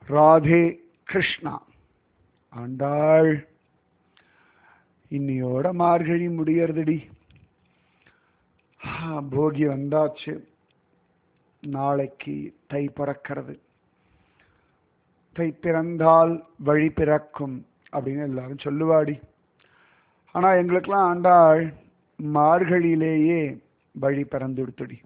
ராதே கிருஷ்ணா ஆண்டாள் இன்னியோட மார்கழி முடியறதுடி ஆ, போகி வந்தாச்சு நாளைக்கு தை பிறக்கிறது தை பிறந்தால் வழி பிறக்கும் அப்படின்னு எல்லாரும் சொல்லுவாடி ஆனா எங்களுக்கெல்லாம் ஆண்டாள் மார்கழியிலேயே வழி பிறந்துடுத்துடி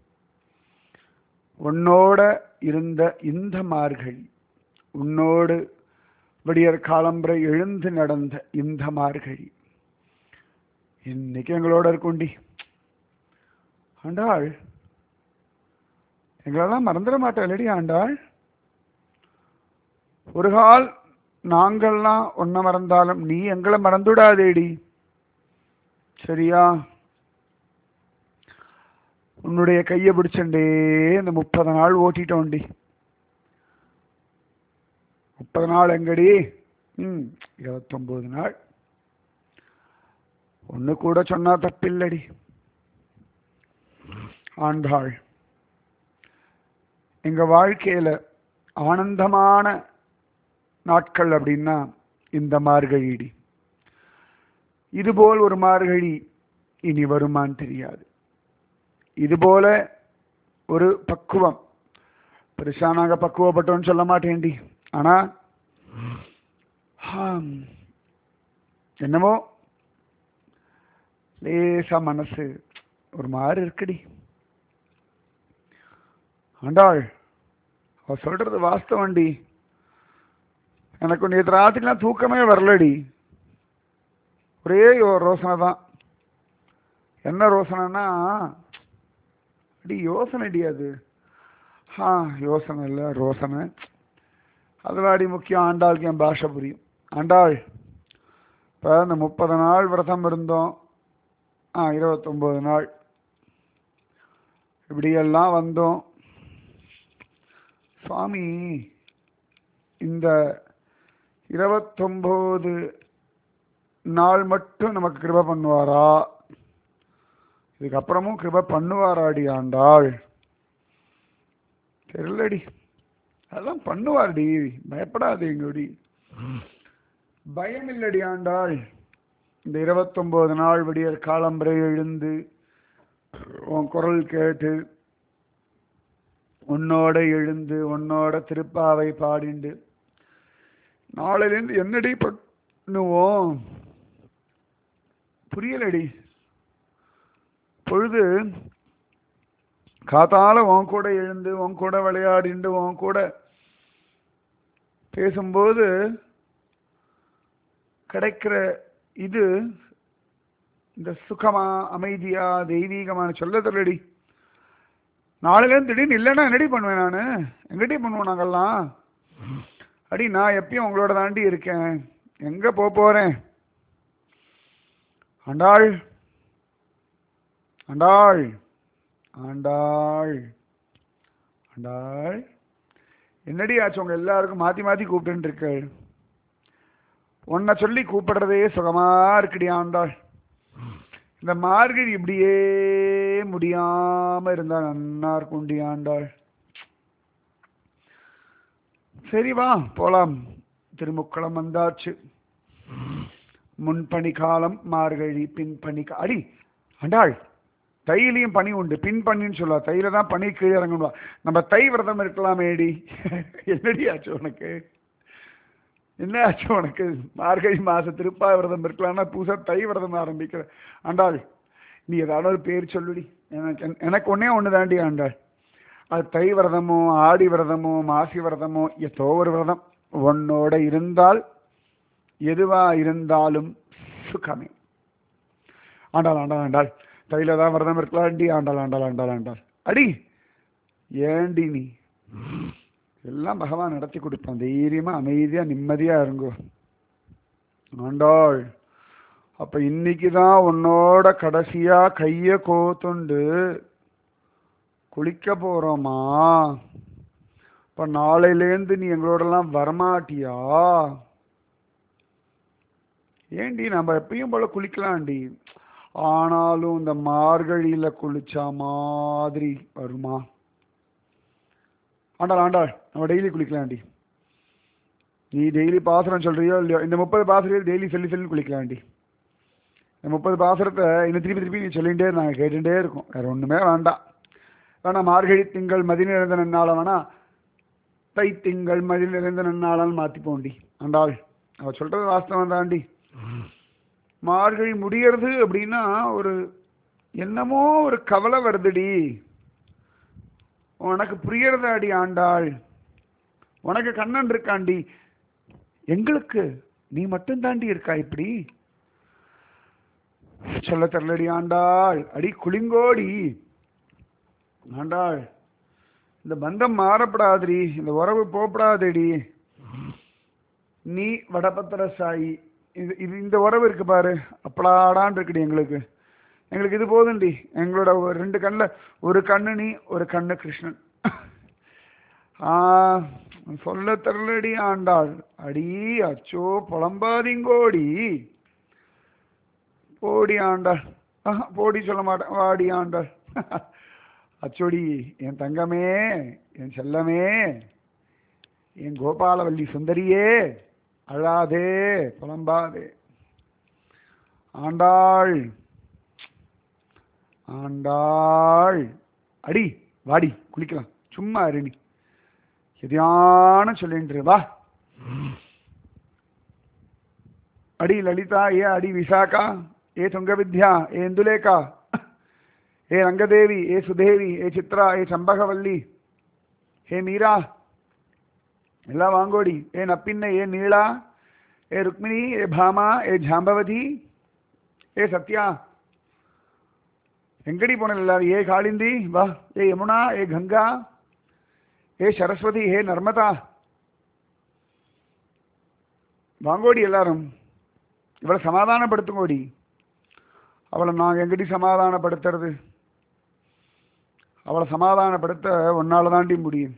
உன்னோட இருந்த இந்த மார்கழி உன்னோடு விடியற் காலம்பரை எழுந்து நடந்த இந்த மார்கழி இன்னைக்கு எங்களோட இருக்குண்டி ஆண்டாள் எங்களெல்லாம் மறந்துட மாட்டேன் ஆண்டாள் ஒரு கால் நாங்கள்லாம் ஒன்ன மறந்தாலும் நீ எங்களை மறந்துடாதேடி சரியா உன்னுடைய கையை பிடிச்சண்டே இந்த முப்பது நாள் ஓட்டிட்டோண்டி முப்பது நாள் எங்கடி ம் இருபத்தொம்போது நாள் ஒன்று கூட சொன்னா தப்பில்லடி ஆண்டாள் எங்க வாழ்க்கையில ஆனந்தமான நாட்கள் அப்படின்னா இந்த மார்கழிடி இதுபோல் ஒரு மார்கழி இனி வருமான்னு தெரியாது இதுபோல ஒரு பக்குவம் பெருசா நாங்க பக்குவப்பட்டோம்னு சொல்ல மாட்டேன்டி ஆனா ஆம், என்னமோ லேசா மனசு ஒரு மாதிரி இருக்குடி ஆண்டாள் அவ சொல்றது வாஸ்தவண்டி எனக்கு நேற்று ராத்திரிலாம் தூக்கமே வரலடி ஒரே ஒரு ரோசனை தான் என்ன ரோசனைன்னா அடி யோசனைடி அது ஆ யோசனை இல்லை ரோசனை அதுவாடி முக்கியம் ஆண்டாளுக்கு என் பாஷை புரியும் ஆண்டாள் இப்போ இந்த முப்பது நாள் விரதம் இருந்தோம் ஆ இருபத்தொம்போது நாள் இப்படியெல்லாம் வந்தோம் சுவாமி இந்த இருபத்தொம்போது நாள் மட்டும் நமக்கு கிருப பண்ணுவாரா இதுக்கப்புறமும் கிருப பண்ணுவாராடி ஆண்டாள் தெரியலடி அதெல்லாம் பண்ணுவார்டி பயப்படாதீங்கடி பயம் இல்லடி ஆண்டாள் இந்த இருபத்தொம்போது நாள் விடியற் காலம்பரை எழுந்து உன் குரல் கேட்டு உன்னோட எழுந்து உன்னோட திருப்பாவை பாடிண்டு நாளையிலேருந்து என்னடி பண்ணுவோம் புரியலடி பொழுது காத்தால உன் கூட எழுந்து உன் கூட விளையாடிண்டு உன் கூட பேசும்போது கிடைக்கிற இது இந்த சுகமா அமைதியா தெய்வீகமான சொல்ல தெரியலடி நாளையிலேருந்து திடீர்னு இல்லைன்னா என்னடி பண்ணுவேன் நான் எங்கடி பண்ணுவோம் நாங்கெல்லாம் அடி நான் எப்பயும் உங்களோட தாண்டி இருக்கேன் எங்க போக போறேன் ஆண்டாள் ஆண்டாள் ஆண்டாள் ஆண்டாள் என்னடி ஆச்சு உங்க எல்லாருக்கும் மாத்தி மாத்தி கூப்பிட்டு இருக்கு உன்னை சொல்லி கூப்பிடுறதே சுகமா இருக்குடி ஆண்டாள் இந்த மார்கழி இப்படியே முடியாம இருந்தா நன்னா இருக்கும்டி ஆண்டாள் சரி வா போலாம் திருமுக்களம் வந்தாச்சு முன்பனி காலம் மார்கழி பின்பனி கா- அடி ஆண்டாள் தையிலையும் பனி உண்டு பின் பனின்னு சொல்லுவா தையில தான் பனி கீழே இறங்கணுவா நம்ம தை விரதம் இருக்கலாமேடி என்னடி ஆச்சு உனக்கு என்ன ஆச்சு உனக்கு மார்கழி மாச திருப்பாய் விரதம் இருக்கலாம்னா புதுசா தை விரதம் ஆரம்பிக்கிற ஆண்டாள் நீ ஏதாவது ஒரு பேர் சொல்லுடி எனக்கு எனக்கு ஒன்னே ஒன்று தாண்டி ஆண்டாள் அது தை விரதமோ ஆடி விரதமோ மாசி விரதமோ ஏதோ ஒரு விரதம் உன்னோட இருந்தால் எதுவா இருந்தாலும் சுகமே ஆண்டாள் ஆண்டாள் ஆண்டாள் தையில தான் விரதம் இருக்கலாம்டி ஆண்டாள் ஆண்டாள் ஆண்டாள் ஆண்டாள் அடி ஏண்டி நீ எல்லாம் பகவான் நடத்தி கொடுப்பான் தைரியமா அமைதியா நிம்மதியா இருங்கோ ஆண்டாள் அப்ப இன்னைக்கு தான் உன்னோட கடைசியா கைய கோத்துண்டு குளிக்க போறோமா இப்ப நாளையிலேருந்து நீ எங்களோடலாம் வரமாட்டியா ஏண்டி நம்ம எப்பயும் போல குளிக்கலாம்டி ஆனாலும் இந்த மார்கழியில குளிச்சா மாதிரி வருமா ஆண்டாள் ஆண்டாள் நம்ம டெய்லி குளிக்கலாம்டி நீ டெய்லி பாசுரம் சொல்றியோ இல்லையோ இந்த முப்பது பாசுரையும் டெய்லி சொல்லி சொல்லி குளிக்கலாண்டி இந்த முப்பது பாசுரத்தை இன்னும் திருப்பி திருப்பி நீ சொல்லிகிட்டே நாங்கள் கேட்டுட்டே இருக்கோம் வேற ஒன்றுமே வேண்டாம் வேணா மார்கழி திங்கள் மதி நிறைந்த நன்னால வேணா தை திங்கள் மதி நிறைந்த நன்னாளான்னு மாற்றி போண்டி ஆண்டாள் அவ சொல்றது வாஸ்தவம் தாண்டி மார்கழி முடியறது அப்படின்னா ஒரு என்னமோ ஒரு கவலை வருதுடி உனக்கு புரியறதாடி ஆண்டாள் உனக்கு கண்ணன் இருக்காண்டி எங்களுக்கு நீ மட்டும் தாண்டி இருக்கா இப்படி சொல்ல தெரியலடி ஆண்டாள் அடி குளிங்கோடி ஆண்டாள் இந்த பந்தம் மாறப்படாதடி இந்த உறவு போப்படாதடி நீ வடபத்திர சாயி இது இது இந்த உறவு இருக்கு பாரு அப்படாடான் இருக்குடி எங்களுக்கு எங்களுக்கு இது போதும்டி எங்களோட ஒரு ரெண்டு கண்ணில் ஒரு கண்ணு நீ ஒரு கண்ணு கிருஷ்ணன் ஆ சொல்ல தெரியலடி ஆண்டாள் அடி அச்சோ புலம்பாதீங்கோடி போடி ஆண்டாள் ஆஹா, போடி சொல்ல மாட்டேன் வாடி ஆண்டாள் அச்சோடி என் தங்கமே என் செல்லமே என் கோபாலவல்லி சுந்தரியே அழாதே புலம்பாதே ஆண்டாள் ஆண்டாள் அடி வாடி குளிக்கலாம் சும்மா அருணி எதையான சொல்லின்று வா அடி லலிதா ஏ அடி விசாகா ஏ துங்கவித்யா ஏ இந்துலேகா ஏ ரங்கதேவி ஏ சுதேவி ஏ சித்ரா ஏ சம்பகவல்லி ஏ மீரா எல்லாம் வாங்கோடி ஏ நப்பின்ன ஏ நீளா ஏ ருக்மிணி ஏ பாமா ஏ ஜாம்பவதி ஏ சத்யா எங்கடி போன எல்லாரும் ஏ காளிந்தி வா ஏ யமுனா ஏ கங்கா ஏ சரஸ்வதி ஹே நர்மதா வாங்கோடி எல்லாரும் இவளை சமாதானப்படுத்துங்கோடி அவளை நாங்கள் எங்கடி சமாதானப்படுத்துறது அவளை சமாதானப்படுத்த ஒன்னால தாண்டி முடியும்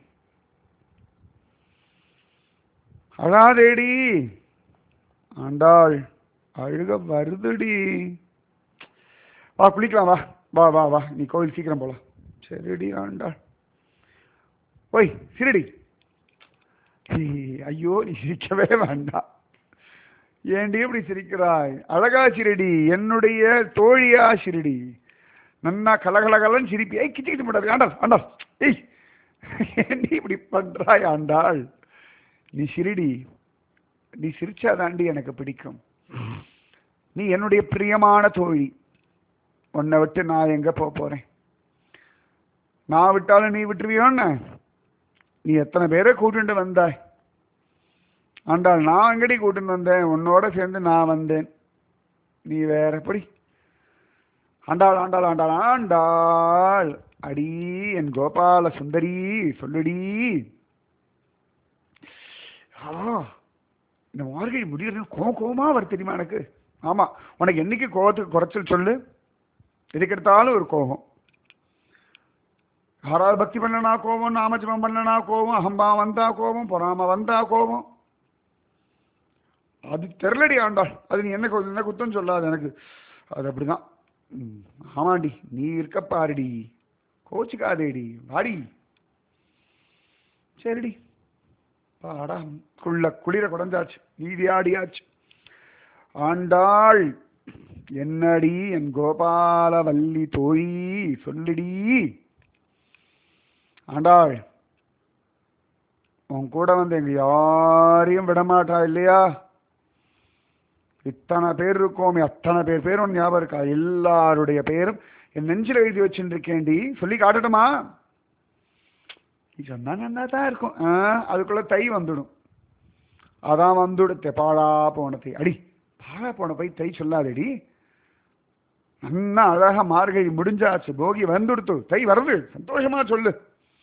அழாதேடி ஆண்டாள் அழுக வருதுடி வா குளிக்கலாம் வா வா வா வா நீ கோவில் சீக்கிரம் போலாம் சரிடி ஆண்டாள் ஓய் சிரிடி நீ ஐயோ நீ சிரிக்கவே வேண்டாம் ஏண்டி இப்படி சிரிக்கிறாய் அழகா சிரிடி என்னுடைய தோழியா சிரிடி நன்னா கலகலகலன்னு சிரிப்பி ஏய் கிச்சு கிச்சு மாட்டாரு ஆண்டாள் ஆண்டாள் ஏய் ஏண்டி இப்படி பண்றாய் ஆண்டாள் நீ சிரிடி நீ சிரிச்சாதாண்டி எனக்கு பிடிக்கும் நீ என்னுடைய பிரியமான தோழி உன்னை விட்டு நான் எங்க போக போறேன் நான் விட்டாலும் நீ விட்டுருவியோன்னு நீ எத்தனை பேரை கூட்டிட்டு வந்தாய் ஆண்டாள் நான் எங்கடி கூட்டிட்டு வந்தேன் உன்னோட சேர்ந்து நான் வந்தேன் நீ வேற எப்படி ஆண்டாள் ஆண்டாள் ஆண்டாள் ஆண்டாள் அடி என் கோபால சுந்தரி சொல்லுடி ஆ இந்த மார்கழி முடியறது கோவம் கோவமா வருது தெரியுமா எனக்கு ஆமா உனக்கு என்னைக்கு கோவத்துக்கு குறைச்சல் சொல்லு எதுக்கெடுத்தாலும் ஒரு கோபம் யாராவது பக்தி பண்ணனா கோபம் நாமஜபம் பண்ணனா கோபம் அகம்பா வந்தா கோபம் பொறாம வந்தா கோபம் அது தெரிலடி ஆண்டாள் அது நீ என்ன கு- என்ன குத்தம் சொல்லாது எனக்கு அது அப்படிதான் ம், ஆமாண்டி நீ இருக்க பாருடி கோச்சுக்காதேடி வாடி சரிடி பாடா குள்ள குளிர குடஞ்சாச்சு நீதி ஆடியாச்சு ஆண்டாள் என்னடி என் கோபாலவல்லி தோழி சொல்லுடி ஆண்டாள் உன் கூட வந்து எங்க யாரையும் விடமாட்டா இல்லையா இத்தனை பேர் இருக்கோமே அத்தனை பேர் பேரும் ஞாபகம் இருக்கா எல்லாருடைய பேரும் என் நெஞ்சில் எழுதி வச்சுருக்கேன்டி சொல்லி காட்டட்டுமா நீ சொன்னா நல்லா தான் இருக்கும் ஆ, அதுக்குள்ள தை வந்துடும் அதான் வந்துடுத்த பாழா போன தை அடி பாழா போன போய் தை சொல்லாதடி நன்னா அழகா மார்கழி முடிஞ்சாச்சு போகி வந்துடுத்து தை வருது சந்தோஷமா சொல்லு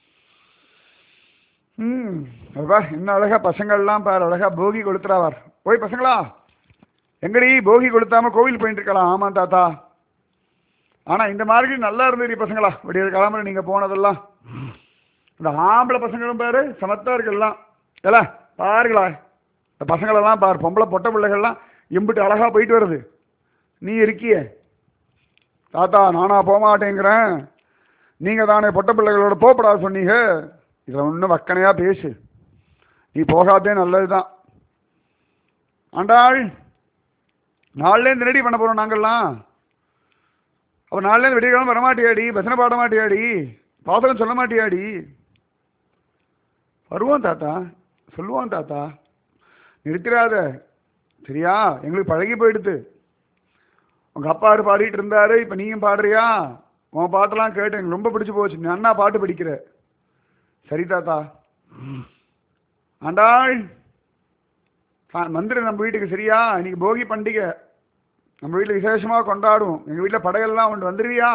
ம் அதுபா என்ன அழகா பசங்கள்லாம் பாரு அழகா போகி கொளுத்துறாவார் போய் பசங்களா எங்கடி போகி கொளுத்தாம கோவில் போயிட்டு இருக்கலாம் ஆமா தாத்தா ஆனா இந்த மார்கழி நல்லா இருந்தது பசங்களா விடிய கிளம்புற நீங்க போனதெல்லாம் இந்த ஆம்பளை பசங்களும் பாரு சமத்தா இருக்கலாம் இல்ல பாருங்களா இந்த பசங்களெல்லாம் பாரு பொம்பளை பொட்டை பிள்ளைகள்லாம் எம்பிட்டு அழகா போயிட்டு வருது நீ இருக்கியே தாத்தா நானா போக மாட்டேங்கிறேன் நீங்க தானே பொட்டை பிள்ளைகளோட போகப்படாது சொன்னீங்க இதில் ஒன்றும் வக்கனையா பேசு நீ போகாதே நல்லதுதான் ஆண்டாள் நாலுலேருந்து ரெடி பண்ண போறோம் நாங்கள்லாம் அப்போ நாலுலேருந்து வெடிக்காலம் வரமாட்டியாடி பசனை பாட மாட்டியாடி பாசகம் சொல்ல மாட்டியாடி வருவோம் தாத்தா சொல்லுவோம் தாத்தா நிறுத்திடாத சரியா எங்களுக்கு பழகி போயிடுது உங்க அப்பா பாடிட்டு இருந்தாரு இப்ப நீயும் பாடுறியா உன் பாட்டெல்லாம் கேட்டு எனக்கு ரொம்ப பிடிச்சு போச்சு நீ அண்ணா பாட்டு படிக்கிற சரி தாத்தா ஆண்டாள் ஆ, வந்துரு நம்ம வீட்டுக்கு சரியா இன்னைக்கு போகி பண்டிகை நம்ம வீட்டில் விசேஷமா கொண்டாடுவோம் எங்க வீட்டில் படையெல்லாம் உண்டு வந்துருவியா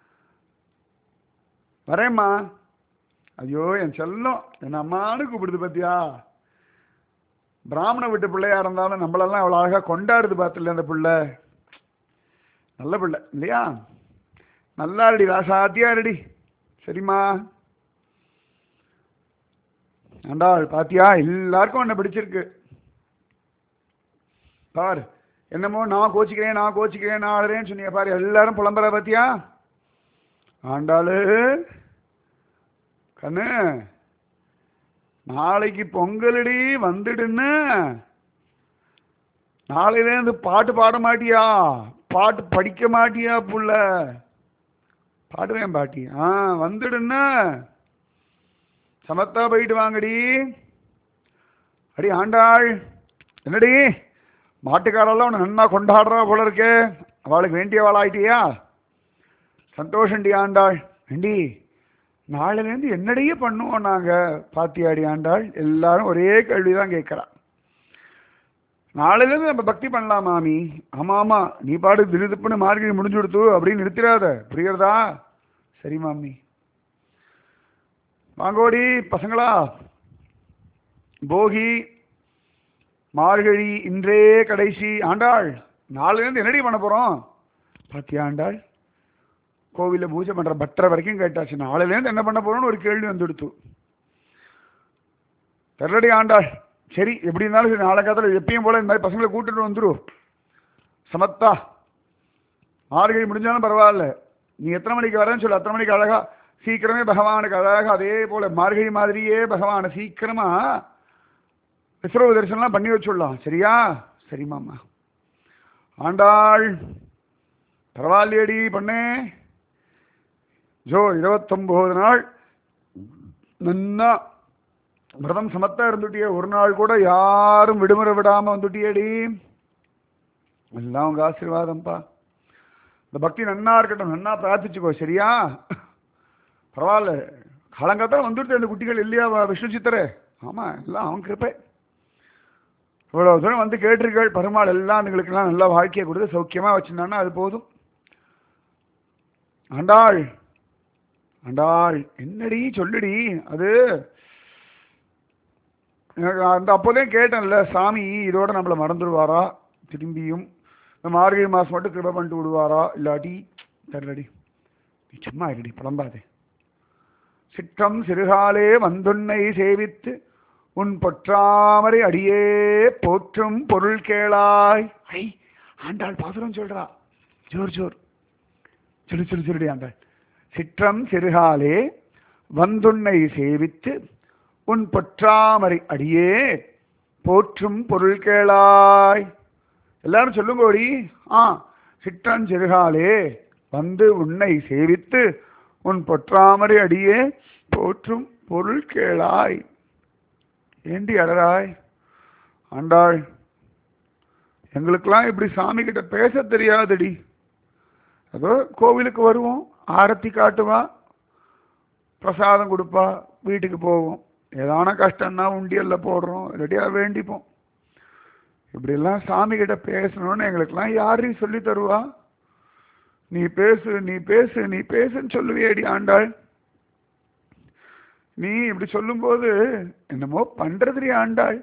வரேம்மா ஐயோ என் செல்லம் என் அம்மானு கூப்பிடுது பாத்தியா பிராமண வீட்டு பிள்ளையா இருந்தாலும் நம்மளெல்லாம் அவ்வளோ அழகா கொண்டாடுது பார்த்துல அந்த பிள்ளை நல்ல பிள்ளை இல்லையா நல்லா ரெடி ராசாத்தியா ரெடி சரிம்மா ஆண்டாள் பாத்தியா எல்லாருக்கும் உன்னை பிடிச்சிருக்கு பார் என்னமோ நான் கோச்சிக்கிறேன் நான் கோச்சிக்கிறேன் நான் ஆடுறேன்னு சொன்னீங்க பாரு எல்லாரும் புலம்புற பாத்தியா ஆண்டாளு கண்ணு நாளைக்கு பொங்கலடி வந்துடுன்னு நாளையிலேருந்து பாட்டு பாட மாட்டியா பாட்டு படிக்க மாட்டியா புள்ள பாடுவேன் பாட்டி ஆ வந்துடுன்னு சமத்தா போயிட்டு வாங்கடி அடி ஆண்டாள் என்னடி மாட்டுக்காரெல்லாம் உன்னை நன்னா கொண்டாடுறா போல இருக்கே அவளுக்கு வேண்டியவாளாயிட்டியா சந்தோஷண்டி ஆண்டாள் ஏண்டி நாளையிலேருந்து என்னடியே பண்ணுவோம் நாங்கள் பாத்தியாடி ஆண்டாள் எல்லாரும் ஒரே கேள்வி தான் கேட்குறா நாளையிலேருந்து நம்ம பக்தி பண்ணலாம் மாமி ஆமாம் ஆமாம் நீ பாடு திடுப்புன்னு மார்கழி முடிஞ்சு கொடுத்து அப்படின்னு நிறுத்திடாத புரியுறதா சரி மாமி வாங்கோடி பசங்களா போகி மார்கழி இன்றே கடைசி ஆண்டாள் நாளையிலேருந்து என்னடி பண்ண போகிறோம் பாத்தியா ஆண்டாள் கோவிலில் பூஜை பண்ணுற பட்டரை வரைக்கும் கேட்டாச்சு நாளையிலேருந்து என்ன பண்ண போகிறோம்னு ஒரு கேள்வி வந்துடுத்து தெரலடி ஆண்டாள் சரி எப்படி இருந்தாலும் சரி நாளை காலத்தில் எப்பயும் போல இந்த மாதிரி பசங்களை கூட்டிட்டு வந்துடும் சமத்தா மார்கழி முடிஞ்சாலும் பரவாயில்ல நீ எத்தனை மணிக்கு வரேன்னு சொல்லு அத்தனை மணிக்கு அழகா சீக்கிரமே பகவானுக்கு அழகா அதே போல மார்கழி மாதிரியே பகவானை சீக்கிரமா விஸ்ரவ தரிசனம்லாம் பண்ணி வச்சுடலாம் சரியா சரி மாமா ஆண்டாள் பரவாயில்லையடி பண்ணே ஜோ இருபத்தொம்போது நாள் நன்னா விரதம் சமத்தா இருந்துட்டியே ஒரு நாள் கூட யாரும் விடுமுறை விடாம வந்துட்டியேடி எல்லாம் உங்க ஆசீர்வாதம்ப்பா இந்த பக்தி நன்னா இருக்கட்டும் நன்னா பிரார்த்திச்சுக்கோ சரியா பரவாயில்ல காலங்காத்தால வந்துட்டு அந்த குட்டிகள் இல்லையா வ- விஷ்ணு சித்தரே ஆமா எல்லாம் அவன் கிருப்பை இவ்வளவு தூரம் வந்து கேட்டிருக்கள் பெருமாள் எல்லாம் அதுங்களுக்கெல்லாம் நல்ல வாழ்க்கையை கொடுத்து சௌக்கியமா வச்சிருந்தான்னா அது போதும் ஆண்டாள் ஆண்டாள் என்னடி சொல்லுடி அது எனக்கு அந்த அப்போதே கேட்டேன்ல சாமி இதோட நம்மளை மறந்துடுவாரா திரும்பியும் இந்த மார்கழி மாதம் மட்டும் கிருபை பண்ணிட்டு விடுவாரா இல்லாட்டி தெரியலடி நீ சும்மா இருடி புலம்பாதே சிற்றம் சிறுகாலே வந்துன்னை சேவித்து உன் பொற்றாமரை அடியே போற்றும் பொருள் கேளாய் ஐ ஆண்டாள் பாசுரம் சொல்றா ஜோர் ஜோர் சொல்லு சொல்லு சொல்லுடி ஆண்டாள் சிற்றம் சிறுகாலே வந்துன்னை சேவித்து உன் பொற்றாமரை அடியே போற்றும் பொருள் கேளாய் எல்லாரும் சொல்லுங்கோடி ஆ சிற்றம் சிறுகாலே வந்து உன்னை சேவித்து உன் பொற்றாமரை அடியே போற்றும் பொருள் கேளாய் ஏண்டி அழறாய் ஆண்டாள் எங்களுக்கெல்லாம் இப்படி சாமி கிட்ட பேச தெரியாதடி அதோ கோவிலுக்கு வருவோம் ஆரத்தி காட்டுவா பிரசாதம் கொடுப்பா வீட்டுக்கு போவோம் ஏதான கஷ்டம்னா உண்டியல்ல போடுறோம் ரெடியாக வேண்டிப்போம் இப்படியெல்லாம் சாமி கிட்ட பேசணும்னு எங்களுக்கெல்லாம் யாரு சொல்லி தருவா நீ பேசு நீ பேசு நீ பேசுன்னு சொல்லுவியேடி ஆண்டாள் நீ இப்படி சொல்லும்போது என்னமோ பண்றதுடி ஆண்டாள்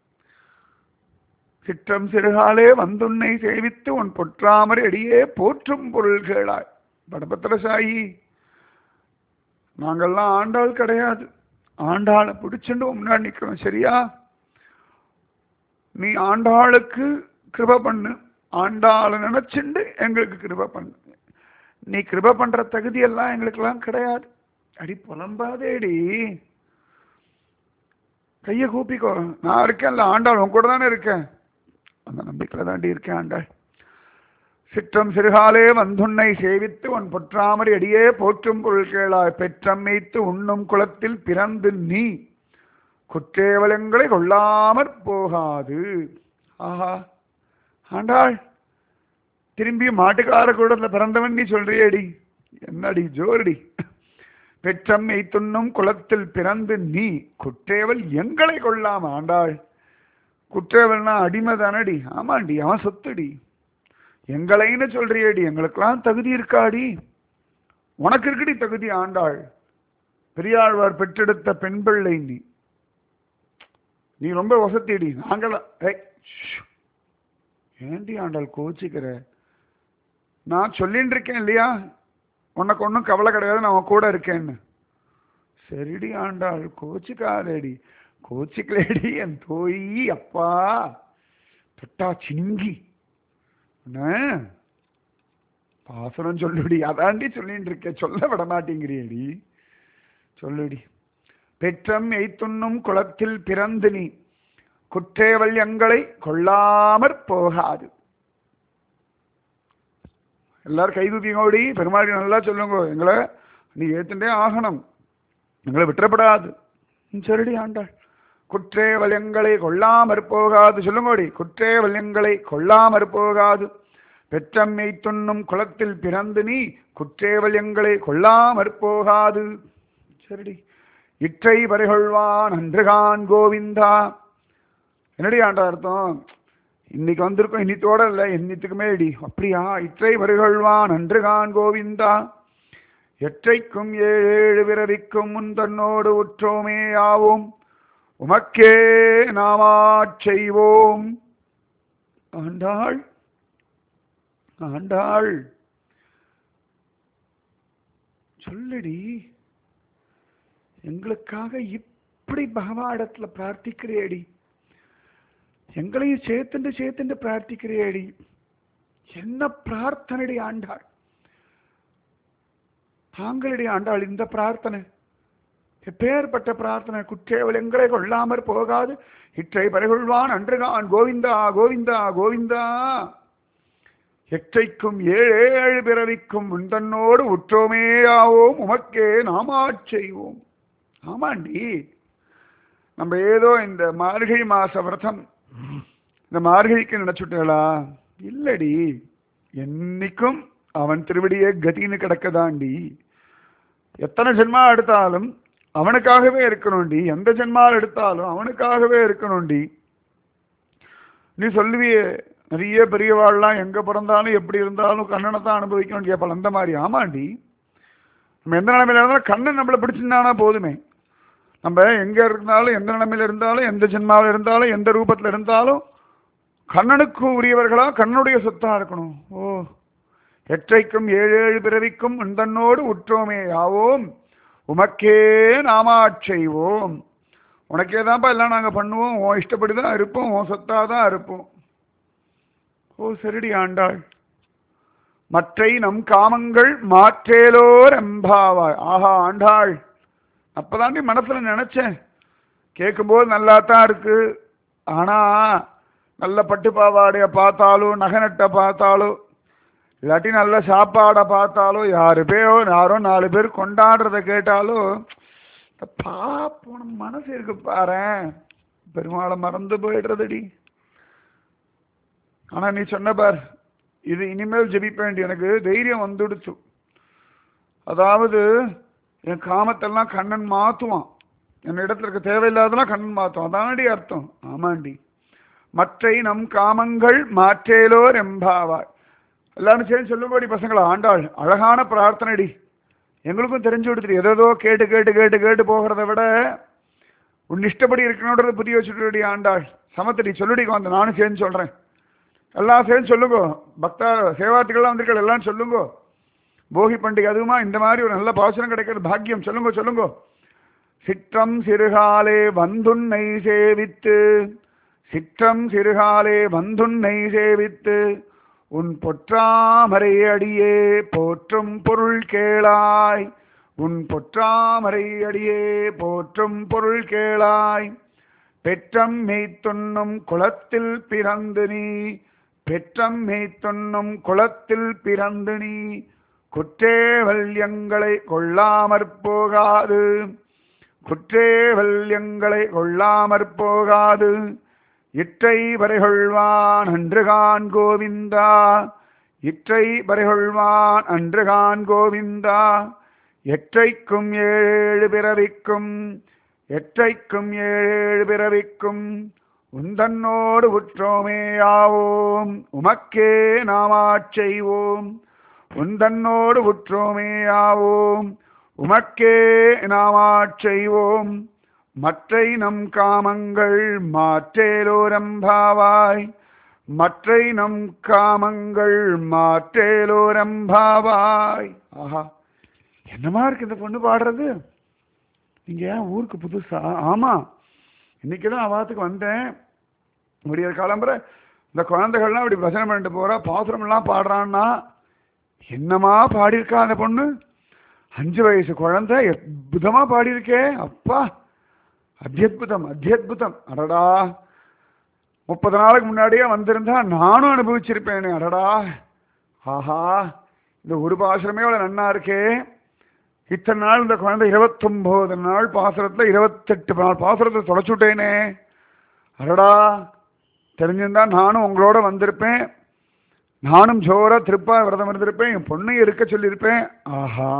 சிற்றம் சிறுகாலே வந்துன்னை சேவித்து உன் பொற்றாமரை அடியே போற்றும் பொருள்களாய் படபத்திர சாயி நாங்கெல்லாம் ஆண்டாள் கிடையாது ஆண்டாளை பிடிச்சுட்டு உன் முன்னாடி நிற்கிறோம் சரியா நீ ஆண்டாளுக்கு கிருப பண்ணு ஆண்டாளை நினைச்சுண்டு எங்களுக்கு கிருப பண்ணு நீ கிருப பண்ற தகுதியெல்லாம் எங்களுக்கெல்லாம் கிடையாது அடி புலம்பாதேடி கையை கூப்பிக்கோ நான் இருக்கேன்ல ஆண்டாள் உன் கூட தானே இருக்கேன் அந்த நம்பிக்கையில தாண்டி இருக்கேன் ஆண்டாள் சிற்றம் சிறுகாலே வந்துன்னை சேவித்து உன் பொற்றாமரை அடியே போற்றும் பொருள் கேளாய் பெற்றம் வைத்து உண்ணும் குளத்தில் பிறந்து நீ குற்றேவலங்களை கொள்ளாமற் போகாது ஆஹா ஆண்டாள் திரும்பி மாட்டுக்கார கூடத்துல பிறந்தவன் நீ சொல்றியேடி என்னடி ஜோரடி பெற்றம் எய்த்துண்ணும் குளத்தில் பிறந்து நீ குற்றேவல் எங்களை கொள்ளாம ஆண்டாள் குற்றேவல்னா அடிமை தானடி ஆமாண்டி அவன் சொத்துடி எங்களைன்னு சொல்றியேடி எங்களுக்கெல்லாம் தகுதி இருக்காடி உனக்கு இருக்குடி தகுதி ஆண்டாள் பெரியாழ்வார் பெற்றெடுத்த பெண் பிள்ளை நீ நீ ரொம்ப வசத்திடி நாங்களாம் ஏய், ஷ். ஏண்டி ஆண்டாள் கோச்சிக்கிற நான் சொல்லிட்டு இருக்கேன் இல்லையா உனக்கு ஒன்றும் கவலை கிடையாது நான் உன் கூட இருக்கேன்னு சரிடி ஆண்டாள் கோச்சிக்காதேடி கோச்சிக்கலேடி என் தோயி அப்பா தொட்டா சிங்கி என்ன பாசனம் சொல்லுடி அதாண்டி சொல்லிட்டு இருக்க சொல்ல விட மாட்டேங்கிறியடி சொல்லுடி பெற்றம் எய்த்துண்ணும் குளத்தில் பிறந்து நீ குற்றேவல் எங்களை கொள்ளாமற் போகாது எல்லாரும் கைதூக்கிங்கோடி பெருமாடி நல்லா சொல்லுங்க எங்களை நீ ஏத்துட்டே ஆகணும் எங்களை விட்டுறப்படாது ம், சரிடி ஆண்டாள் குற்றேவல் எங்களை கொள்ளாமற் போகாது சொல்லுங்கோடி குற்றேவல் எங்களை கொள்ளாமற் போகாது பெற்றம்மை துண்ணும் குளத்தில் பிறந்து நீ குற்றேவல் எங்களை கொள்ளாமற் போகாது சரிடி இற்றை பறிகொள்வான் அன்றுகான் கோவிந்தா என்னடி ஆண்டா அர்த்தம் இன்னைக்கு வந்திருக்கோம் இன்னித்தோட இல்லை இன்னித்துக்குமே இடி அப்படியா இற்றை வருகொள்வான் அன்றுகான் கோவிந்தா எற்றைக்கும் ஏழு ஏழு பிறவிக்கும் முன் தன்னோடு உற்றோமே ஆவோம் உமக்கே நாமாச் செய்வோம் ஆண்டாள் ஆண்டாள் சொல்லுடி எங்களுக்காக இப்படி பகவானிடத்துல பிரார்த்திக்கிறேடி எங்களையும் சேர்த்துண்டு சேர்த்துண்டு பிரார்த்திக்கிறேடி என்ன பிரார்த்தனடி ஆண்டாள் தாங்களடி ஆண்டாள் இந்த பிரார்த்தனை எப்பேற்பட்ட பிரார்த்தனை குற்றேவல் எங்களை கொள்ளாமற் போகாது இற்றை பறிகொள்வான் அன்றுகான் கோவிந்தா கோவிந்தா கோவிந்தா எற்றைக்கும் ஏழு ஏழு பிறவிக்கும் முந்தன்னோடு உற்றோமேயாவோம் உமக்கே நாமாச் செய்வோம் ஆமாண்டி நம்ம ஏதோ இந்த மார்கழி மாச விரதம் இந்த மார்கழிக்கு நினைச்சுட்டா இல்லடி என்னைக்கும் அவன் திருவடியே கதின்னு கிடக்கதாண்டி எத்தனை ஜென்மா எடுத்தாலும் அவனுக்காகவே இருக்கணும்டி எந்த ஜென்மாவில் எடுத்தாலும் அவனுக்காகவே இருக்கணும்டி நீ சொல்லுவியே நிறைய பெரியவாள்லாம் எங்க பிறந்தாலும் எப்படி இருந்தாலும் கண்ணனை தான் அனுபவிக்கணும்னு கேட்பாள் அந்த மாதிரி ஆமாண்டி நம்ம எந்த நிலைமையில இருந்தாலும் கண்ணன் நம்மளை பிடிச்சிருந்தானா போதுமே நம்ம எங்க இருந்தாலும் எந்த நிலைமையில இருந்தாலும் எந்த ஜென்மாவில் இருந்தாலும் எந்த ரூபத்தில் இருந்தாலும் கண்ணனுக்கு உரியவர்களா கண்ணனுடைய சொத்தா இருக்கணும் ஓ எற்றைக்கும் ஏழு ஏழு பிறவிக்கும் உந்தன்னோடு உற்றோமே ஆவோம் உமக்கே நாமாச் செய்வோம் உனக்கே தான்ப்பா எல்லாம் நாங்கள் பண்ணுவோம் உன் இஷ்டப்படி தான் இருப்போம் உன் சொத்தாக தான் இருப்போம் ஓ சரிடி ஆண்டாள் மற்றை நம் காமங்கள் மாற்றேலோர் எம்பாவாய் ஆஹா ஆண்டாள் அப்பதாண்டி மனசுல நினைச்சேன் கேட்கும்போது நல்லா தான் இருக்கு ஆனா நல்ல பட்டு பாவாடைய பார்த்தாலும் நகை நட்டை பார்த்தாலும் இல்லாட்டி நல்ல சாப்பாடை பார்த்தாலும் யாரு பேரோ யாரோ நாலு பேர் கொண்டாடுறத கேட்டாலும் இந்த பாப்போன மனசு இருக்கு பாரேன் பெருமாளை மறந்து போயிடுறதுடி ஆனா நீ சொன்ன பார் இது இனிமேல் ஜெபிப்ப வேண்டி எனக்கு தைரியம் வந்துடுச்சு அதாவது என் காமத்தெல்லாம் கண்ணன் மாத்துவான் என் இடத்துல இருக்க தேவையில்லாதெல்லாம் கண்ணன் மாத்துவான் அதானடி அர்த்தம் ஆமாண்டி மற்றை நம் காமங்கள் மாற்றேலோர் எம்பாவாய் எல்லாரும் சேர்ந்து சொல்லும்படி பசங்களா ஆண்டாள் அழகான பிரார்த்தனைடி எங்களுக்கும் தெரிஞ்சு கொடுத்துரு ஏதோ கேட்டு கேட்டு கேட்டு கேட்டு போகிறத விட உன் இஷ்டப்படி இருக்கணுன்றது புரிய வச்சுட்டு ஆண்டாள் சமத்தடி சொல்லுடி வந்து நானும் சேர்ந்து சொல்றேன் எல்லாம் சேர்ந்து சொல்லுங்க பக்தா சேவார்த்திகள்லாம் வந்திருக்க எல்லாம் சொல்லுங்க போகி பண்டிகை அதுவுமா இந்த மாதிரி ஒரு நல்ல பாசனம் கிடைக்கிற பாக்கியம் சொல்லுங்க சொல்லுங்க சிற்றம் சிறுகாலே வந்துன்னை சேவித்து சிற்றம் சிறுகாலே வந்துன்னை சேவித்து உன் பொற்றாமரை அடியே போற்றும் பொருள் கேளாய் உன் பொற்றாமரை அடியே போற்றும் பொருள் கேளாய் பெற்றம் மெய்த்துண்ணும் குளத்தில் பிறந்து நீ பெற்றம் மெய்த்துண்ணும் குளத்தில் பிறந்து நீ குற்றேவல் எங்களை கொள்ளாமற் போகாது குற்றேவல் எங்களை கொள்ளாமற் போகாது இற்றை வரைகொள்வான் அன்றுகான் கோவிந்தா இற்றை வரைகொள்வான் அன்றுகான் கோவிந்தா எற்றைக்கும் ஏழு பிறவிக்கும் எற்றைக்கும் ஏழு பிறவிக்கும் உந்தன்னோடு உற்றோமே ஆவோம் உமக்கே நாமாச் செய்வோம் உந்தன்னோடு உற்றோமே ஆவோம் உமக்கே நாமாச் செய்வோம் மற்றை நம் காமங்கள் மாற்றேலோரம்பாவாய் மற்றை நம் காமங்கள் மாற்றேலோரம்பாவாய் ஆஹா என்னமா இருக்கு இந்த பொண்ணு பாடுறது நீங்க ஏன் ஊருக்கு புதுசா ஆமா இன்னைக்கு தான் அவாத்துக்கு வந்தேன் முடிய கிளம்புற இந்த குழந்தைகள்லாம் இப்படி பஜனை பண்ணிட்டு போறா பாசுரம்லாம் பாடுறான்னா என்னமா பாடியிருக்கா அந்த பொண்ணு அஞ்சு வயசு குழந்தை அற்புதமா பாடியிருக்கே அப்பா அத்தியுதம் அத்தியுதம் அடடா முப்பது நாளுக்கு முன்னாடியே வந்திருந்தா நானும் அனுபவிச்சிருப்பேன் அடடா ஆஹா இந்த ஒரு பாசுரமே அவ்வளோ நன்னா இருக்கே இத்தனை நாள் இந்த குழந்தை இருபத்தொம்போது நாள் பாசுரத்தில் இருபத்தெட்டு நாள் பாசுரத்தை தொலைச்சுட்டேனே அடடா தெரிஞ்சிருந்தா நானும் உங்களோட வந்திருப்பேன் நானும் ஜோரா திருப்பா விரதம் இருந்திருப்பேன் என் பொண்ணையும் இருக்க சொல்லியிருப்பேன் ஆஹா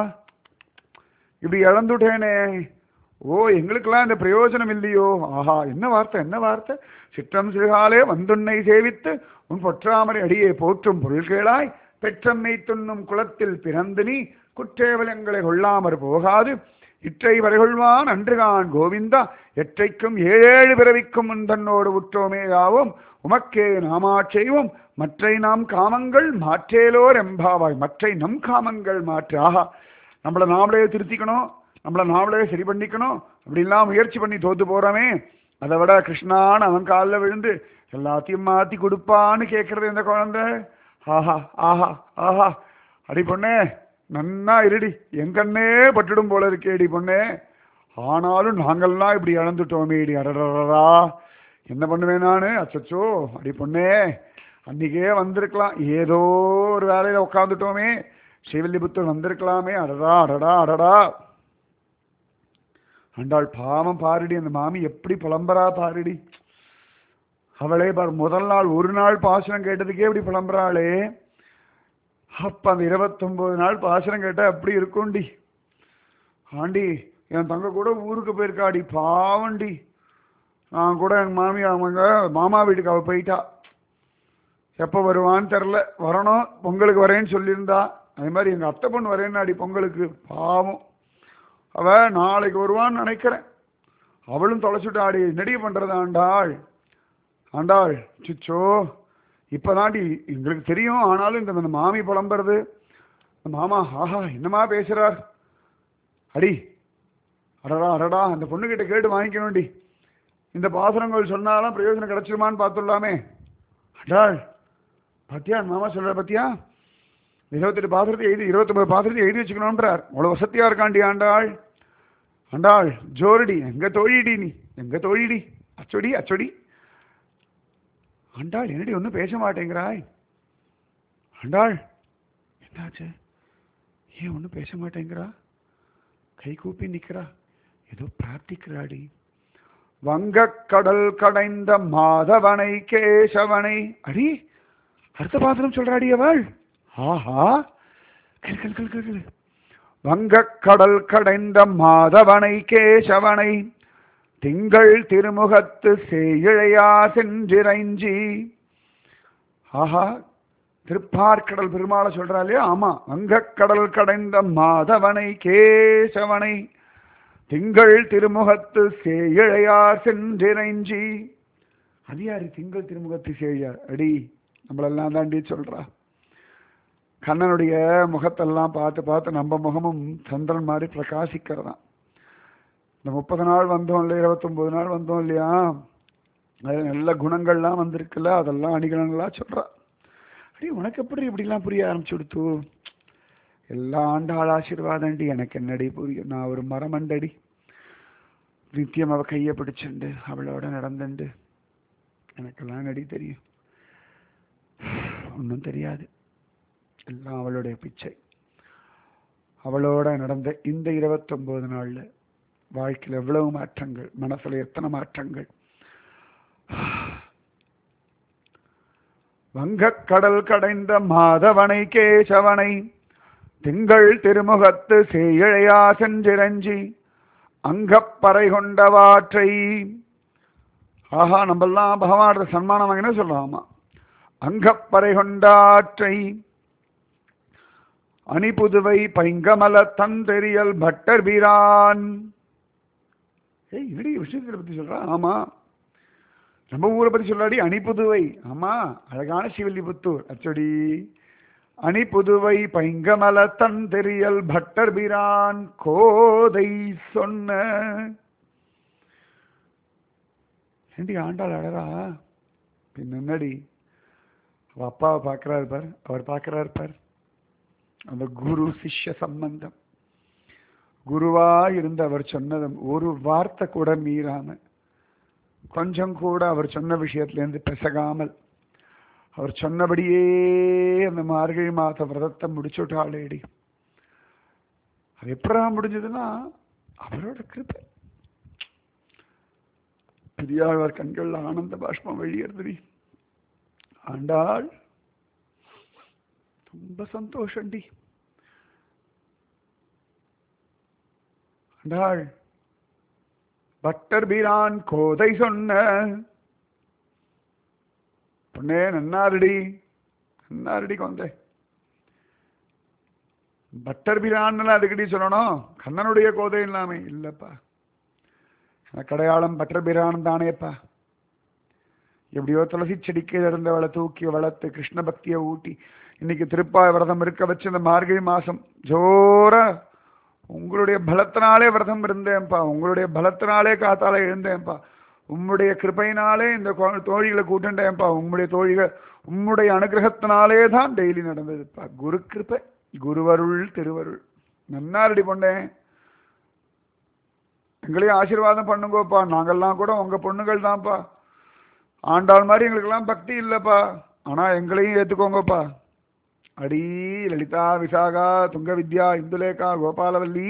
இப்படி இழந்துட்டேனே ஓ எங்களுக்கெல்லாம் இந்த பிரயோஜனம் இல்லையோ ஆஹா என்ன வார்த்தை என்ன வார்த்தை சிற்றம் சிறுகாலே வந்துன்னை சேவித்து உன் பொற்றாமரை அடியே போற்றும் பொருள் கேளாய் பெற்றம்மை துண்ணும் குளத்தில் பிறந்து நீ குற்றேவலங்களை கொள்ளாமற் போகாது இற்றை வரைகொள்வான் அன்றுகான் கோவிந்தா எற்றைக்கும் ஏழேழு பிறவிக்கும் தன்னோடு உற்றோமே யாவும் உமக்கே நாமாச் செய்வோம் மற்றை நாம் காமங்கள் மாற்றேலோர் எம்பாவாய் மற்றை நம் காமங்கள் மாற்று ஆஹா நம்மளை நாமளே திருத்திக்கணும் நம்மளை நாமளே சரி பண்ணிக்கணும் அப்படின்லாம் முயற்சி பண்ணி தோத்து போறோமே அதை விட கிருஷ்ணான்னு அவன் காலில் விழுந்து எல்லாத்தையும் மாத்தி கொடுப்பான்னு கேட்கறது இந்த குழந்தை ஆஹா ஆஹா ஆஹா அடி பொண்ணே நன்னா இருடி எங்கன்னே பட்டுடும் போல இருக்கேடி பொண்ணே ஆனாலும் நாங்கள்லாம் இப்படி இழந்துட்டோமே இடி அடடா என்ன பண்ணுவேன் நான் அச்சச்சோ அடி பொண்ணே அன்னைக்கே வந்திருக்கலாம் ஏதோ ஒரு வேலையில உட்காந்துட்டோமே ஸ்ரீவில்லிபுத்தூர் வந்திருக்கலாமே அடடா அடடா அடடா அண்டாள் பாவம் பாருடி அந்த மாமி எப்படி புலம்பரா பாருடி அவளே பார் முதல் நாள் ஒரு நாள் பாசனம் கேட்டதுக்கே இப்படி புலம்புறாளே அப்ப அந்த இருபத்தொன்பது நாள் பாசனம் கேட்டா எப்படி இருக்கும்டி ஆண்டி என் தங்க கூட ஊருக்கு போயிருக்காடி பாவண்டி நான் கூட எங்கள் மாமி அவங்க மாமா வீட்டுக்கு அவள் போயிட்டா எப்போ வருவான்னு தெரில வரணும் பொங்கலுக்கு வரேன்னு சொல்லியிருந்தா அதே மாதிரி எங்கள் அத்தை பொண்ணு வரேன்னாடி பொங்கலுக்கு பாவம் அவ நாளைக்கு வருவான்னு நினைக்கிறேன் அவளும் தொலைச்சுட்டாடி நெடிய பண்ணுறது ஆண்டாள் ஆண்டாள் சிச்சோ இப்போதாண்டி எங்களுக்கு தெரியும் ஆனாலும் இந்த இந்த மாமி புலம்புறது இந்த மாமா ஆஹா என்னமா பேசுறார் அடி அடடா அடடா அந்த பொண்ணுகிட்ட கேட்டு வாங்கிக்கணும்டி இந்த பாசுரங்கள் சொன்னாலும் பிரயோஜனம் கிடைச்சிருமான்னு பார்த்துடலாமே அடாள் பாத்தியா மாமா சொல்ற பாத்தியா இருபத்தெட்டு பாத்திரத்தை எழுதி இருபத்தொன்பது பாத்திரத்தை எழுதி வச்சுக்கணும்ன்றார் அவ்வளோ வசதியா இருக்காண்டி ஆண்டாள் ஆண்டாள் ஜோரடி எங்க தோழிடி நீ எங்க தோழிடி அச்சொடி அச்சொடி ஆண்டாள் என்னடி ஒன்றும் பேச மாட்டேங்கிறாய் ஆண்டாள் என்னாச்சு ஏன் ஒன்றும் பேச மாட்டேங்கிறா கை கூப்பி நிற்கிறா ஏதோ பிரார்த்திக்கிறாடி வங்கக்கடல் கடைந்த மாதவனை கேசவனை அடி அடுத்த பாத்திரம் சொல்றாடி அவள் ஆஹா கல் கல் கல் கல் கல் வங்கக்கடல் கடைந்த மாதவனை கேசவனை திங்கள் திருமுகத்து சேயிழையா சென்றிரைஞ்சி ஆஹா திருப்பார்க்கடல் பெருமாளை சொல்றா இல்லையா ஆமா வங்கக்கடல் கடைந்த மாதவனை கேசவனை திங்கள் திருமுகத்து சேயிழையார் சென்றிரைஞ்சி அது யாரு திங்கள் திருமுகத்து சேழியார் அடி நம்மளெல்லாம் தாண்டி சொல்றா கண்ணனுடைய முகத்தெல்லாம் பார்த்து பார்த்து நம்ம முகமும் சந்திரன் மாதிரி பிரகாசிக்கிறதாம் இந்த முப்பது நாள் வந்தோம் இல்லையா இருபத்தொம்பது நாள் வந்தோம் இல்லையா அது நல்ல குணங்கள்லாம் வந்திருக்குல்ல அதெல்லாம் அணிகலன்களாக சொல்றா அடி உனக்கு எப்படி இப்படிலாம் புரிய ஆரம்பிச்சு கொடுத்து எல்லா ஆண்டாள் ஆசீர்வாதண்டி எனக்கு என்னடி புரியும் நான் ஒரு மரமண்டடி நித்தியம் அவ கையை பிடிச்சுண்டு அவளோட நடந்துண்டு எனக்கெல்லாம் நடி தெரியும் ஒன்றும் தெரியாது எல்லாம் அவளுடைய பிச்சை அவளோட நடந்த இந்த இருபத்தொம்போது நாள்ல வாழ்க்கையில் எவ்வளவு மாற்றங்கள் மனசுல எத்தனை மாற்றங்கள் வங்கக்கடல் கடைந்த மாதவனை கேசவனை திங்கள் திருமுகத்து சேயிழையா செஞ்சிரஞ்சி அங்கப்பறை கொண்டவாற்றை ஆஹா நம்மெல்லாம் பகவானோட சன்மானம் வாங்கினா சொல்றாமா அங்கப்பறை கொண்டாற்றை அணிபுதுவை பைங்கமல தந்தெரியல் பட்டர் வீரான் ஏய் என்னடி விஷயத்தை பத்தி சொல்றா ஆமா நம்ம ஊரை பத்தி சொல்லாடி அணிப்புதுவை ஆமா அழகான சிவல்லிபுத்தூர் அச்சடி அணிப்புதுவை பைங்கமல தந்தெரியல் பட்டர் பிரான் கோதை சொன்ன ஏண்டி ஆண்டாள் அழறா பின்னடி அவ அப்பாவை பார்க்கறாரு பார் அவர் பார்க்கறாரு பார் அந்த குரு சிஷ்ய சம்பந்தம் குருவா இருந்து அவர் சொன்னது ஒரு வார்த்தை கூட மீறாம கொஞ்சம் கூட அவர் சொன்ன விஷயத்திலேருந்து பெசகாமல் அவர் சொன்னபடியே அந்த மார்கழி மாத விரதத்தை முடிச்சுட்டாளேடி அது எப்படா முடிஞ்சதுன்னா அவரோட கிருப்பை பெரியாழ்வார் கண்கள்ல ஆனந்த பாஷ்பம் வெளியேறுதுடி ஆண்டாள் ரொம்ப சந்தோஷண்டி ஆண்டாள் பட்டர் பீரான் கோதை சொன்ன பொண்ணே நன்னாருடி நன்னாருடி கொந்தே பட்டர் பிரான் அதுக்கடி சொல்லணும் கண்ணனுடைய கோதை இல்லாமே இல்லப்பா எனக்கு அடையாளம் பட்டர் பிரான் தானேப்பா எப்படியோ துளசி செடிக்கு இருந்தவளை தூக்கி வளர்த்து கிருஷ்ண பக்தியை ஊட்டி இன்னைக்கு திருப்பாய் விரதம் இருக்க வச்சு இந்த மார்கழி மாசம் ஜோர உங்களுடைய பலத்தினாலே விரதம் இருந்தேன்ப்பா உங்களுடைய பலத்தினாலே காத்தால எழுந்தேன்ப்பா உம்முடைய கிருபையினாலே இந்த கொ- தோழிகளை கூட்டுண்டேன்ப்பா உம்முடைய தோழிகள் உம்முடைய அனுகிரகத்தினாலே தான் டெய்லி நடந்ததுப்பா குரு கிருபை குருவருள் திருவருள் நன்னாரடி பொண்ணேன் எங்களையும் ஆசீர்வாதம் பண்ணுங்கோப்பா நாங்கெல்லாம் கூட உங்க பொண்ணுகள் தான்ப்பா ஆண்டாள் மாதிரி எங்களுக்கெல்லாம் பக்தி இல்லைப்பா ஆனா எங்களையும் ஏத்துக்கோங்கப்பா அடி லலிதா விசாகா துங்க வித்யா இந்துலேகா கோபாலவல்லி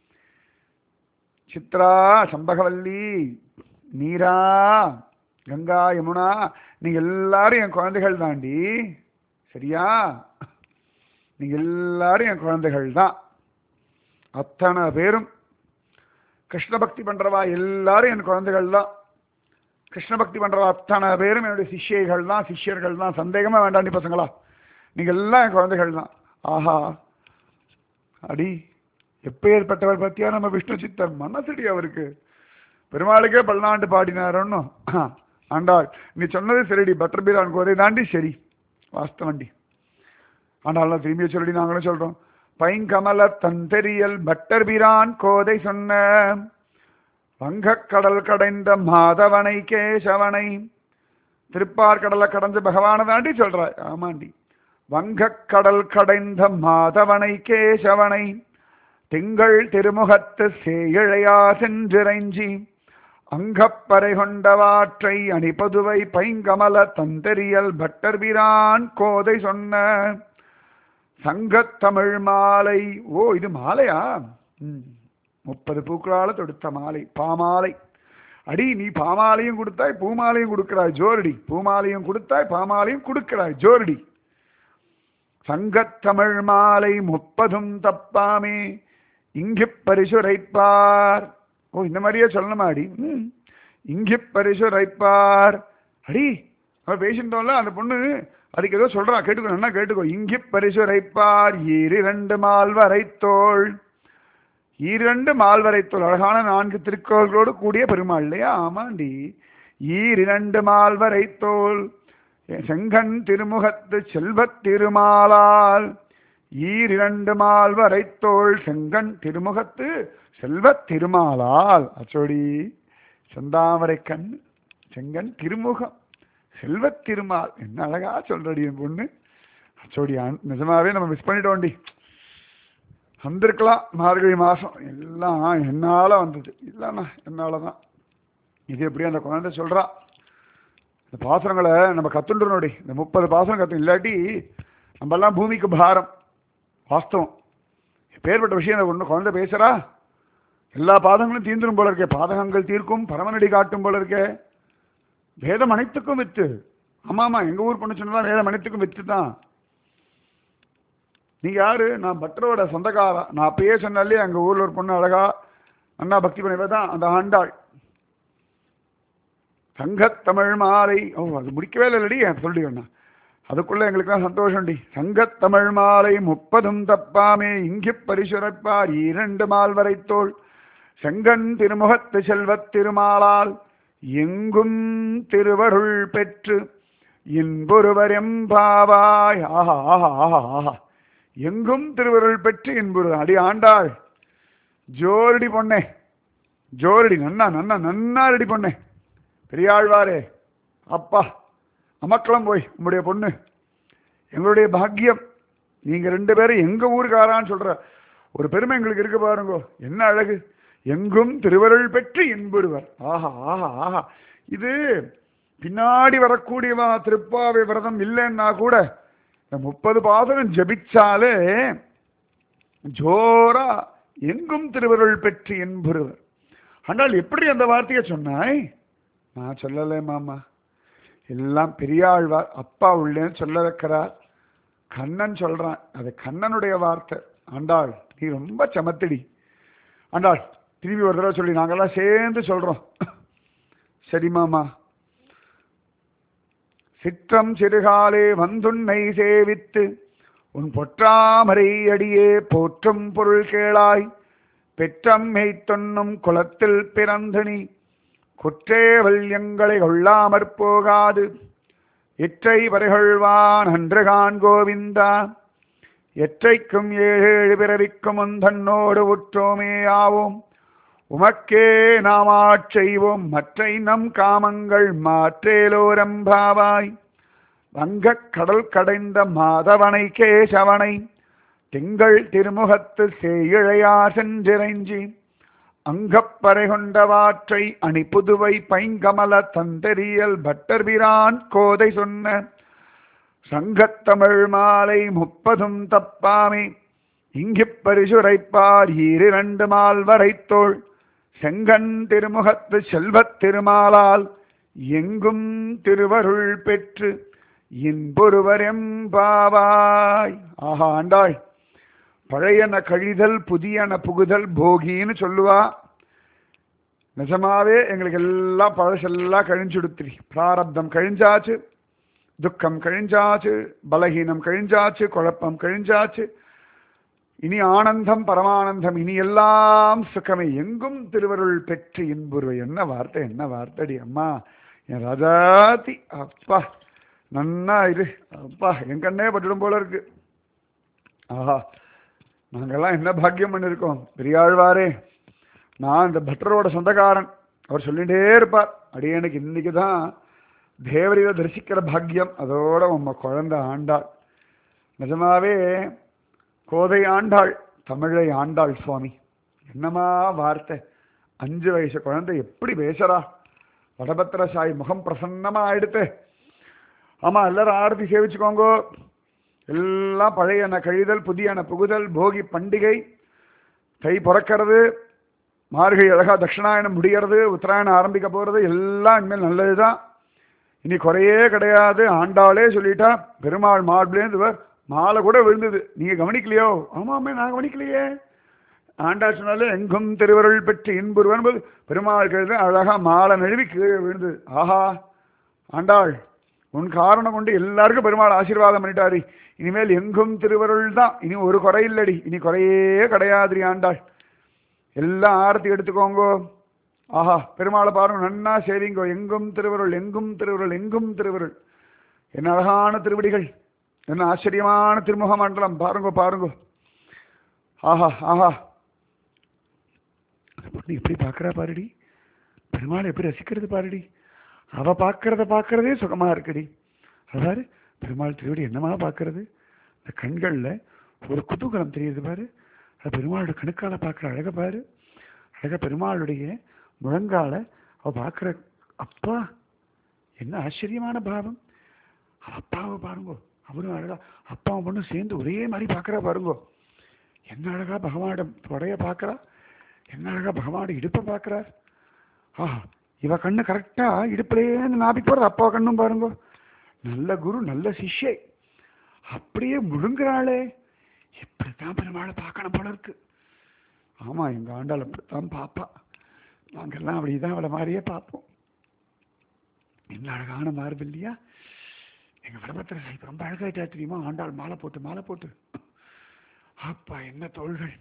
சித்ரா சம்பகவல்லி நீரா கங்கா யமுனா நீங்க எல்லாரும் என் குழந்தைகள் தாண்டி சரியா நீங்க எல்லாரும் என் குழந்தைகள் தான் அத்தனை பேரும் கிருஷ்ண பக்தி பண்றவா எல்லாரும் என் குழந்தைகள் தான் கிருஷ்ண பக்தி பண்றவா அத்தனை பேரும் என்னுடைய சிஷ்யர்கள் தான் சிஷ்யர்கள் தான் சந்தேகமே வேண்டாண்டி பசங்களா நீங்க எல்லாம் என் குழந்தைகள் தான் ஆஹா அடி எப்பேற்பட்டவர் பத்தியா நம்ம விஷ்ணு சித்தர் மனசடி அவருக்கு பெருமாளுக்கே பல்லாண்டு பாடினாரோன்னு ஆண்டாள் நீ சொன்னது சரிடி பட்டர் பீரான் கோதை தாண்டி சரி வாஸ்தவண்டி ஆண்டாள் திரும்பி சொல்லி நாங்களும் சொல்றோம் பைங்கமல தந்தெரியல் பட்டர் பிரான் கோதை சொன்ன வங்கக்கடல் கடைந்த மாதவனை கேசவனை திருப்பார்கடலை கடந்து பகவானை தாண்டி சொல்றாய் ஆமாண்டி வங்கக்கடல் கடைந்த மாதவனை கேசவனை திங்கள் திருமுகத்து சேயிழையா சென்றிறைஞ்சி அங்கப்பறை கொண்டவாற்றை அணிபதுவை பைங்கமல தந்தெரியல் பட்டர் பிரான் கோதை சொன்ன சங்கத்தமிழ் மாலை ஓ இது மாலையா ம். முப்பது பூக்களால தொடுத்த மாலை பாமாலை அடி நீ பாமாலையும் கொடுத்தாய் பூமாலையும் கொடுக்கிறாய் ஜோரடி பூமாலையும் கொடுத்தாய் பாமாலையும் கொடுக்கிறாய் ஜோரடி சங்கத்தமிழ் மாலை முப்பதும் தப்பாமே இங்கு பரிசுரைப்பார் ஓ இந்த மாதிரியே சொல்லணுமாடி ம் இங்கு பரிசுரைப்பார் அடி அவன் பேசிட்டோம்ல அந்த பொண்ணு அதுக்கு ஏதோ சொல்றா கேட்டுக்கோ நல்லா கேட்டுக்கோ இங்கு பரிசுரைப்பார் ஈரிரண்டு மால்வரை தோள் ஈரிரண்டு மால்வரை தோள் அழகான நான்கு திருக்கோள்களோடு கூடிய பெருமாள் இல்லையா ஆமாண்டி ஈரிரண்டு மால்வரை தோள் செங்கன் திருமுகத்து செல்வத் திருமாலால் ஈரிரண்டு மால்வரை தோள் செங்கன் திருமுகத்து செல்வத் திருமாலால் அச்சோடி செந்தாமரை கண் செங்கன் திருமுகம் செல்வத் திருமால் என்ன அழகா சொல்றடி என் பொண்ணு அச்சோடி ஆண்- நிஜமாவே நம்ம மிஸ் பண்ணிட்டோண்டி வந்திருக்கலாம் மார்கழி மாதம் எல்லாம் என்னால் வந்தது இல்லைண்ணா என்னால் தான் இது எப்படி அந்த குழந்தை சொல்கிறா இந்த பாசனங்களை நம்ம கத்துன்றனோடி இந்த முப்பது பாசனம் கற்று இல்லாட்டி நம்மெல்லாம் பூமிக்கு பாரம் வாஸ்தவம் பேர்பட்ட விஷயம் ஒன்று குழந்தை பேசுகிறா எல்லா பாதங்களும் தீந்துரும் போல இருக்கே பாதகங்கள் தீர்க்கும் பரமநடி காட்டும் போல இருக்கே வேதம் அனைத்துக்கும் வித்து ஆமாம் ஆமாம் எங்கள் ஊர் பொண்ணு சொன்னா வேதம் அனைத்துக்கும் வித்து தான் நீ யாரு நான் பட்டரோட சொந்தக்காரா நான் அப்பயே சொன்னாலே எங்கள் ஊரில் ஒரு பொண்ணு அழகா அண்ணா பக்தி பண்ணிவ தான் அந்த ஆண்டாள் சங்கத்தமிழ் மாலை ஓ அது முடிக்கவே இல்லைடி சொல்லி அண்ணா அதுக்குள்ள எங்களுக்குலாம் சந்தோஷம்டி சங்கத்தமிழ் மாலை முப்பதும் தப்பாமே இங்கு பரிசுரைப்பார் இரண்டு மால் வரைத்தோள் செங்கன் திருமுகத்து செல்வத் திருமாலால் எங்கும் திருவருள் பெற்று இன்பொருவர் எம்பாவாய் ஆஹா ஆஹா ஆஹா ஆஹா எங்கும் திருவருள் பெற்று இன்புரு அடி ஆண்டாள் ஜோரடி பொண்ணே ஜோரடி நன்னா நன்னா நன்னா ரெடி பொண்ணே பெரியாழ்வாரே அப்பா அமக்களம் போய் உங்களுடைய பொண்ணு எங்களுடைய பாக்கியம் நீங்க ரெண்டு பேரும் எங்க ஊருக்காரான்னு சொல்ற ஒரு பெருமை எங்களுக்கு இருக்கு பாருங்க என்ன அழகு எங்கும் திருவருள் பெற்று இன்புறுவர் ஆஹா ஆஹா ஆஹா இது பின்னாடி வரக்கூடியவா திருப்பாவை விரதம் இல்லைன்னா கூட இந்த முப்பது பாதகம் ஜபிச்சாலே ஜோரா எங்கும் திருவருள் பெற்று என்புருவர் ஆனால் எப்படி அந்த வார்த்தையை சொன்னாய் நான் சொல்லலை மாமா எல்லாம் பெரியாழ்வார் அப்பா உள்ளேன்னு சொல்ல வைக்கிறார் கண்ணன் சொல்றான் அது கண்ணனுடைய வார்த்தை ஆண்டாள் நீ ரொம்ப சமத்தடி ஆண்டாள் திரும்பி ஒரு தடவை சொல்லி நாங்கெல்லாம் சேர்ந்து சொல்றோம் சரி மாமா சிற்றம் சிறுகாலே வந்துன்னை சேவித்து உன் பொற்றாமரை அடியே போற்றும் பொருள் கேளாய் பெற்றம் மெய்த்தொன்னும் குலத்தில் பிறந்து நீ குற்றேவல் எங்களை கொள்ளாமற் போகாது இற்றை வரைகொள்வான் அன்று கான் கோவிந்தா எற்றைக்கும் ஏழேழு பிறவிக்கும் உந்தன்னோடு உற்றோமே ஆவோம் உமக்கே நாம் ஆட்செய்வோம் மற்றை நம் காமங்கள் மாற்றேலோரம்பாவாய் வங்கக் கடல் கடைந்த மாதவனை கேசவனை திங்கள் திருமுகத்து சேயிழையார் சென்றிறைஞ்சி அங்கப்பறை கொண்டவாற்றை அணி புதுவை பைங்கமல தந்தரியல் பட்டர்பிரான் கோதை சொன்ன சங்கத்தமிழ் மாலை முப்பதும் தப்பாமே இங்கிப் பரிசுரைப்பார் ஈரிரண்டு மால் வரைத்தோள் செங்கன் திருமுகத்து செல்வத் திருமாலால் எங்கும் திருவருள் பெற்று இன்பொருவர் எம்பாவாய் ஆஹா ஆண்டாள் பழையன கழிதல் புதியன புகுதல் போகின்னு சொல்லுவா நிஜமாவே எங்களுக்கு எல்லாம் பழசெல்லாம் கழிஞ்சுடுத்திரி பிராரப்தம் கழிஞ்சாச்சு துக்கம் கழிஞ்சாச்சு பலகீனம் கழிஞ்சாச்சு குழப்பம் கழிஞ்சாச்சு இனி ஆனந்தம் பரமானந்தம் இனி எல்லாம் சுகமே எங்கும் திருவருள் பெற்று இன்புருவை என்ன வார்த்தை என்ன வார்த்தைடி அம்மா என் ராஜாத்தி அப்பா நன்னா இரு அப்பா என் கண்ணே பட்டுடும் போல இருக்கு ஆஹா நாங்கெல்லாம் என்ன பாக்கியம் பண்ணியிருக்கோம் பெரியாழ்வாரே நான் இந்த பட்டரோட சொந்தக்காரன் அவர் சொல்லிகிட்டே இருப்பார் அடியனுக்கு இன்னைக்கு தான் தேவரையை தரிசிக்கிற பாக்கியம் அதோட உம்ம குழந்தை ஆண்டாள் நிஜமாவே கோதை ஆண்டாள் தமிழை ஆண்டாள் சுவாமி என்னமா வார்த்தை அஞ்சு வயசு குழந்தை எப்படி பேசுறா வடபத்திர சாய் முகம் பிரசன்னமா ஆயிடுத்து ஆமா எல்லாரும் ஆரத்தி சேவிச்சுக்கோங்க எல்லாம் பழையன கழிதல் புதியன புகுதல் போகி பண்டிகை தை பிறக்கிறது மார்கழி அழகா தட்சிணாயனம் முடிகிறது உத்தராயணம் ஆரம்பிக்க போறது எல்லாம் இனிமேல் நல்லதுதான் இனி குறையே கிடையாது ஆண்டாளே சொல்லிட்டா பெருமாள் மார்பிளேந்து மாலை கூட விழுந்தது நீங்க கவனிக்கலையோ ஆமாமே நான் கவனிக்கலையே ஆண்டாள் சொன்னாலே எங்கும் திருவருள் பெற்று இன்புருவன் போது பெருமாள் கழுது அழகா மாலை நழுவி கீழே விழுந்தது ஆஹா ஆண்டாள் உன் காரணம் கொண்டு எல்லாருக்கும் பெருமாள் ஆசீர்வாதம் பண்ணிட்டாரு இனிமேல் எங்கும் திருவருள் தான் இனி ஒரு குறை இல்லடி இனி குறையே கிடையாதுரி ஆண்டாள் எல்லாம் ஆரத்தி எடுத்துக்கோங்கோ ஆஹா பெருமாளை பாருங்க நன்னா சேவிங்கோ எங்கும் திருவருள் எங்கும் திருவருள் எங்கும் திருவருள் என்ன அழகான திருவடிகள் என்ன ஆச்சரியமான திருமுக மண்டலம் பாருங்க பாருங்க ஆஹா ஆஹா அந்த பொண்ணு எப்படி பார்க்கறா பாருடி பெருமாளை எப்படி ரசிக்கிறது பாருடி அவ பார்க்கறத பார்க்கறதே சுகமா இருக்குடி அதாவது பெருமாள் திருவடி என்னமா பார்க்கறது இந்த கண்கள்ல ஒரு குதூகலம் தெரியுது பாரு அது பெருமாளோட கணுக்கால பார்க்குற அழகை பாரு அழகா பெருமாளுடைய முழங்கால அவ பார்க்குற அப்பா என்ன ஆச்சரியமான பாவம் அவ அப்பாவை பாருங்கோ அவரும் அழகா அப்பாவும் பொண்ணும் சேர்ந்து ஒரே மாதிரி பார்க்குறா பாருங்கோ என்ன அழகா பகவானோட தொடைய பார்க்குறா என்ன அழகா பகவானோட இடுப்பை பார்க்குறார் ஆஹா இவ கண்ணு கரெக்டா இடுப்புலேருந்து நாப்பி போறது அப்பா கண்ணும் பாருங்கோ நல்ல குரு நல்ல சிஷ்யை அப்படியே முழுங்குறாளே எப்படித்தான் பெருமாளை பார்க்கணும் போல இருக்கு ஆமா எங்க ஆண்டாள் அப்படித்தான் பாப்பா நாங்கெல்லாம் அப்படிதான் அவளை மாதிரியே பார்ப்போம் என்ன அழகான மார்பு இல்லையா எங்க வடபத்திர சாஹிப் ரொம்ப அழகாயிட்டா தெரியுமா ஆண்டாள் மாலை போட்டு மாலை போட்டு அப்பா என்ன தோள்கள்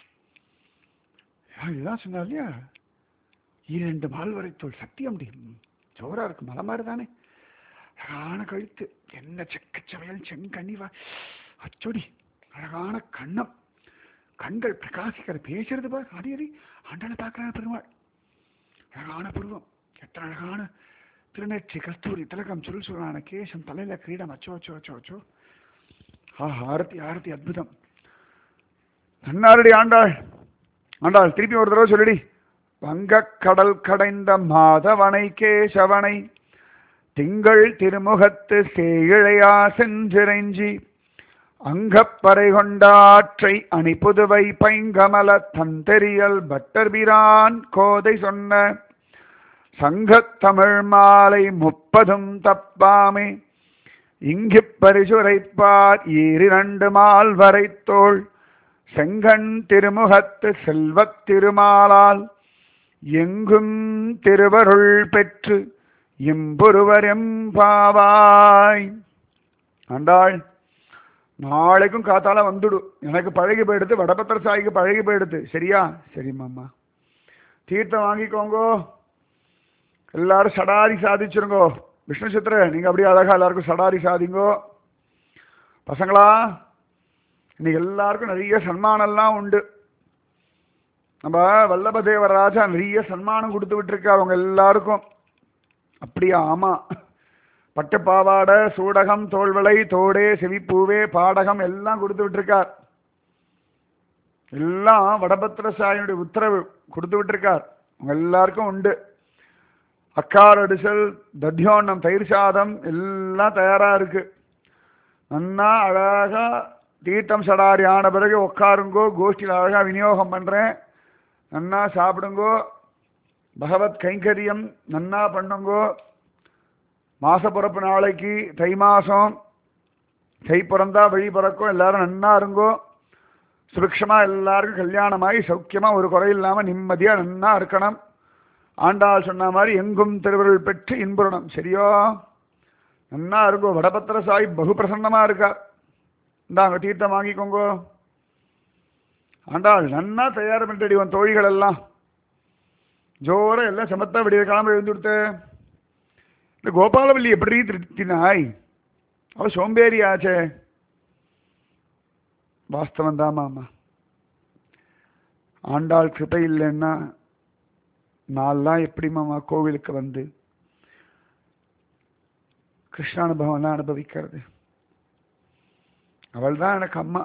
ஆ, இதுதான் சொன்னா இல்லையா இரண்டு மால் வரை தோல் சத்தியம் முடியும் ஜோரா இருக்கு மலை மாதிரி தானே அழகான கழுத்து என்ன செக்கச்சவையல் செங்கண்ணிவா அச்சொடி அழகான கண்ணம் கண்கள் பிரகாசிக்கிற பேசுறது பாரு அடி அடி ஆண்டாளை பார்க்கிறார் பெருமாள் அழகான புருவம் எத்தனை அழகான திருநெற்றி கஸ்தூரி திலகம் சுருள் சுருளான கேசம் தலையில கிரீடம் அச்சோ அச்சோ அச்சோ அச்சோ ஆ ஆரத்தி ஆரத்தி அற்புதம் நன்னாரடி ஆண்டாள் ஆண்டாள் திருப்பி ஒரு தடவை சொல்லிடி வங்கக் கடல் கடைந்த மாதவனை கேசவனை திங்கள் திருமுகத்து சேயிழையா செஞ்சிறைஞ்சி அங்கப்பறை கொண்டாற்றை அணி புதுவை பைங்கமல தந்தெரியல் பட்டர்பிரான் கோதை சொன்ன சங்கத் தமிழ் மாலை முப்பதும் தப்பாமே இங்குப் பரிசுரைப்பார் ஈரிரண்டு மால் வரைத்தோள் செங்கண் திருமுகத்து செல்வத் திருமாலால் எங்கும் திருவருள் பெற்று இம்புருவரும் பாவாய் ஆண்டாள் நாளைக்கும் காத்தால வந்துடு எனக்கு பழகி போயிடுது வடபத்திர சாய்க்கு பழகி போயிடுது சரியா சரிம்மாம்மா தீர்த்தம் வாங்கிக்கோங்கோ எல்லாரும் சடாரி சாதிச்சிருங்கோ விஷ்ணு சித்திர நீங்க அப்படியே அழகா எல்லாருக்கும் சடாரி சாதிங்கோ பசங்களா இன்னைக்கு எல்லாருக்கும் நிறைய சன்மானம்லாம் உண்டு நம்ம வல்லபதேவ ராஜா நிறைய சன்மானம் கொடுத்து விட்டுருக்கார் அவங்க எல்லாருக்கும் அப்படியா ஆமா பட்டு பாவாடை சூடகம் தோள்வளை தோடே செவிப்பூவே பாடகம் எல்லாம் கொடுத்து விட்டுருக்கார் எல்லாம் வடபத்திர சாயினுடைய உத்தரவு கொடுத்து விட்டுருக்கார் அவங்க எல்லாருக்கும் உண்டு அக்கார் அடிசல் தத்தியோன்னம் தயிர் சாதம் எல்லாம் தயாரா இருக்கு நன்னா அழகா தீர்த்தம் சடாரி ஆன பிறகு உட்காருங்கோ கோஷ்டியில் அழகா விநியோகம் பண்றேன் நன்னா சாப்பிடுங்கோ பகவத் கைங்கரியம் நன்னா பண்ணுங்கோ மாச பிறப்பு நாளைக்கு தை மாசம் தை பிறந்தா வழி பிறக்கும் எல்லாரும் நன்னா இருங்கோ சுபிக்ஷமா எல்லாருக்கும் கல்யாணமாகி சௌக்கியமா ஒரு குறை இல்லாம நிம்மதியா நன்னா இருக்கணும் ஆண்டாள் சொன்ன மாதிரி எங்கும் திருவருள் பெற்று இன்புறணும் சரியா நன்னா இருக்கோ வடபத்திர சாய் பகு பிரசன்னமா இருக்கார் இந்தாங்க தீர்த்தம் வாங்கிக்கோங்கோ ஆண்டாள் நன்னா தயார் பண்ணிட்டடி உன் தோழிகள் எல்லாம் ஜோர எல்லாம் சமத்தா விடிய கிளம்ப எழுந்துடுத்து இந்த கோபாலவல்லி எப்படி திருத்தினாய் அவ சோம்பேறி ஆச்சே வாஸ்தவம் தான் மாமா ஆண்டாள் கிருபை இல்லைன்னா நான்லாம் எப்படி மாமா கோவிலுக்கு வந்து கிருஷ்ணானுபவம்லாம் அனுபவிக்கிறது அவள் தான் எனக்கு அம்மா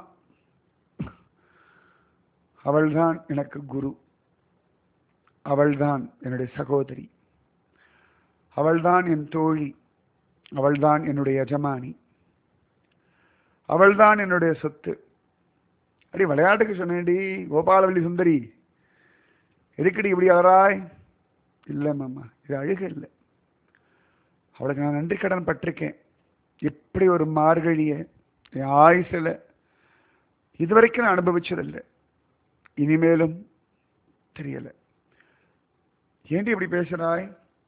அவள்தான் எனக்கு குரு அவள்தான் என்னுடைய சகோதரி அவள்தான் என் தோழி அவள்தான் என்னுடைய எஜமானி அவள்தான் என்னுடைய சொத்து அடி விளையாட்டுக்கு சொன்னேன்டி கோபாலவல்லி சுந்தரி எதுக்கடி இப்படி அழறாய் இல்லை மாமா இது அழுக இல்லை அவளுக்கு நான் நன்றி கடன் பட்டிருக்கேன் இப்படி ஒரு மார்கழியை என் ஆயுசில் இதுவரைக்கும் நான் அனுபவிச்சதில்லை இனிமேலும் தெரியல ஏண்டி இப்படி பேசுறாய்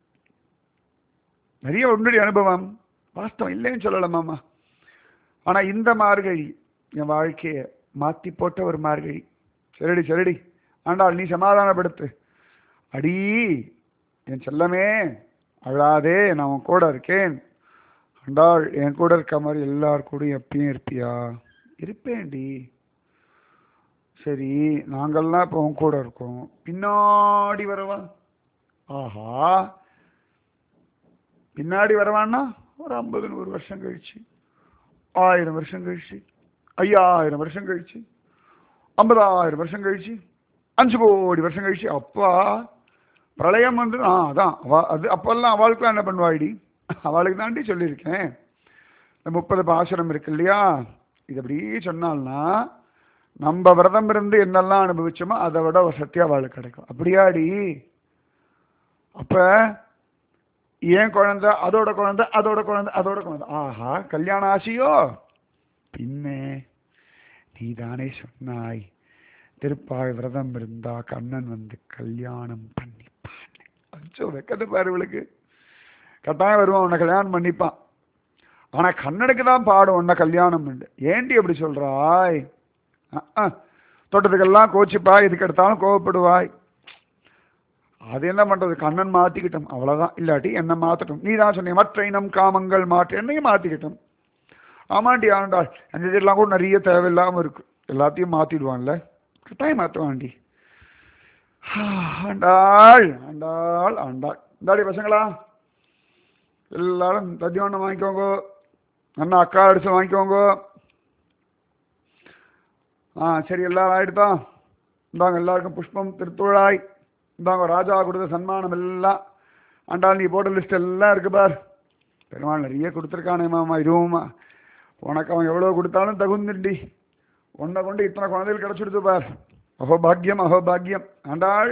நிறைய உன்னுடைய அனுபவம் வாஸ்தவம் இல்லைன்னு சொல்லலாமாமா ஆனா இந்த மார்கழி என் வாழ்க்கைய மாத்தி போட்ட ஒரு மார்கழி சரிடி சரிடி ஆண்டாள் நீ சமாதானப்படுத்து அடி என் செல்லமே அழாதே நான் உன் கூட இருக்கேன் ஆண்டாள் என் கூட இருக்க மாதிரி எல்லார் கூடயும் எப்பயும் இருப்பியா இருப்பேன்டி சரி நாங்கள்லாம் இப்போ உன் கூட இருக்கோம் பின்னாடி வரவா ஆஹா பின்னாடி வரவான்னா ஒரு ஐம்பது நூறு வருஷம் கழிச்சு ஆயிரம் வருஷம் கழிச்சு ஐயாயிரம் வருஷம் கழிச்சு ஐம்பதாயிரம் வருஷம் கழிச்சு அஞ்சு கோடி வருஷம் கழிச்சு அப்பா பிரளயம் வந்து ஆ அதான் அவ அது அப்போல்லாம் அவளுக்குலாம் என்ன பண்ணுவாடி அவளுக்கு தாண்டி சொல்லியிருக்கேன் இந்த முப்பது பாசுரம் இருக்கு இல்லையா இது அப்படியே சொன்னால்னா நம்ம விரதம் இருந்து என்னெல்லாம் அனுபவிச்சோமோ அதை விட ஒரு சத்தியம் அவளுக்கு கிடைக்கும் அப்படியாடி அப்ப ஏன் குழந்தை அதோட குழந்தை அதோட குழந்தை அதோட குழந்தை ஆஹா கல்யாணம் ஆசையோ பின்னே நீதானே சொன்னாய் திருப்பாய் விரதம் இருந்தா கண்ணன் வந்து கல்யாணம் பண்ணிப்பான் அச்சோ வெக்கது பாரு இவளுக்கு கட்டாயம் வருவான் உன்னை கல்யாணம் பண்ணிப்பான் ஆனா கண்ணனுக்கு தான் பாடும் உன்னை கல்யாணம் உண்டு ஏண்டி அப்படி சொல்றாய் அஹ், அஹ். தோட்டத்துக்கெல்லாம் கோச்சிப்பா இதுக்கு எடுத்தாலும் கோவப்படுவாய் அது என்ன பண்றது கண்ணன் மாத்திக்கிட்டோம் அவ்வளவுதான் இல்லாட்டி என்ன மாத்தட்டும் நீ தான் சொன்னீங்க மற்ற இனம் காமங்கள் மாற்று என்னையும் மாத்திக்கிட்டோம் ஆமாண்டி ஆண்டாள் அந்த இதெல்லாம் கூட நிறைய தேவையில்லாம இருக்கு எல்லாத்தையும் மாத்திடுவான்ல கட்டாயம் மாத்துவாண்டி ஆண்டாள் ஆண்டாள் ஆண்டாள் இந்தாடி பசங்களா எல்லாரும் தத்தியானம் வாங்கிக்கோங்க அண்ணா அக்கா அடிச்சு வாங்கிக்கோங்க ஆ சரி எல்லாரும் ஆயிடுதா இந்தாங்க எல்லாருக்கும் புஷ்பம் திருத்துழாய் இந்தாங்க ராஜா கொடுத்த சன்மானம் எல்லாம் ஆண்டாள் நீ போட்ட லிஸ்ட் எல்லாம் இருக்கு பார் பெருமாள் நிறைய கொடுத்துருக்கானே மாமா இதுவுமா உனக்கு அவன் எவ்வளோ கொடுத்தாலும் தகுந்துண்டி உன்னை கொண்டு இத்தனை குழந்தைகள் கிடச்சிடுது பார் அகோபாக்கியம் அகோபாக்கியம் ஆண்டாள்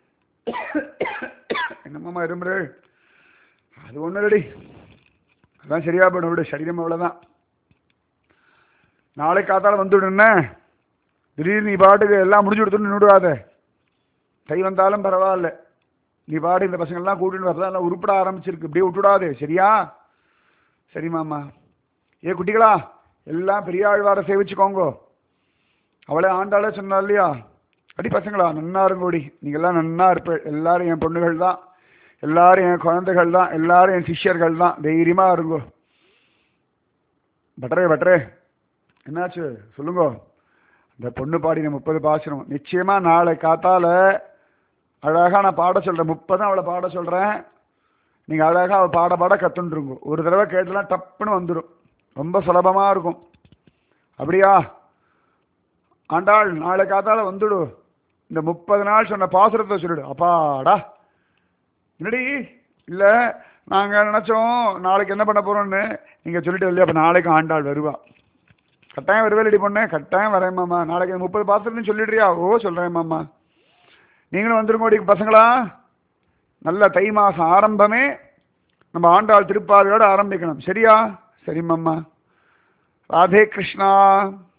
என்னம்மா இருமுறை அது ஒன்றும் இல்லடி அதான் சரியா போயிடும் விடு சரீரம் அவ்வளோதான் நாளைக்கு காத்தால வந்துவிடுன்னு திடீர்னு நீ பாட்டுக்கு எல்லாம் முடிச்சு கொடுத்துன்னு நின்றுடாத கை வந்தாலும் பரவாயில்ல நீ பாடு இந்த பசங்கள்லாம் கூட்டிட்டு வரதான் எல்லாம் உருப்பட ஆரம்பிச்சிருக்கு இப்படியே விட்டுடாதே சரியா சரி மாமா ஏ குட்டிகளா எல்லாம் பெரிய ஆழ்வாரை சேவிச்சுக்கோங்கோ அவளே ஆண்டாளே சொன்னா இல்லையா அடி பசங்களா நன்னா இருங்கோடி நீங்கள்லாம் நன்னா இருப்ப எல்லாரும் என் பொண்ணுகள் தான் எல்லாரும் என் குழந்தைகள் தான் எல்லாரும் என் சிஷ்யர்கள் தான் தைரியமா இருங்கோ பட்டரே பட்டரே என்னாச்சு சொல்லுங்க இந்த பொண்ணு பாடின முப்பது பாசனம் நிச்சயமா நாளை காத்தால அழகா நான் பாட சொல்றேன் முப்பதும் அவளை பாட சொல்றேன் நீங்க அழகா அவள் பாட பாட கத்துண்டுருங்க ஒரு தடவை கேட்டலாம் டப்புன்னு வந்துடும் ரொம்ப சுலபமா இருக்கும் அப்படியா ஆண்டாள் நாளை காத்தால வந்துடு இந்த முப்பது நாள் சொன்ன பாசுரத்தை சொல்லிடு அப்பாடா என்னடி இல்லை நாங்கள் நினச்சோம் நாளைக்கு என்ன பண்ண போகிறோம்னு நீங்கள் சொல்லிட்டு இல்லையா அப்போ நாளைக்கு ஆண்டாள் வருவா கட்டாயம் வருவே ரெடி பண்ணேன் கட்டாயம் வரேன் மாமா நாளைக்கு முப்பது பாத்திரத்தையும் சொல்லிடுறியா ஓ சொல்கிறேன் மாமா நீங்களும் வந்துருங்கோடி பசங்களா நல்ல தை மாதம் ஆரம்பமே நம்ம ஆண்டாள் திருப்பாவையோடு ஆரம்பிக்கணும் சரியா சரி மாமா ராதே கிருஷ்ணா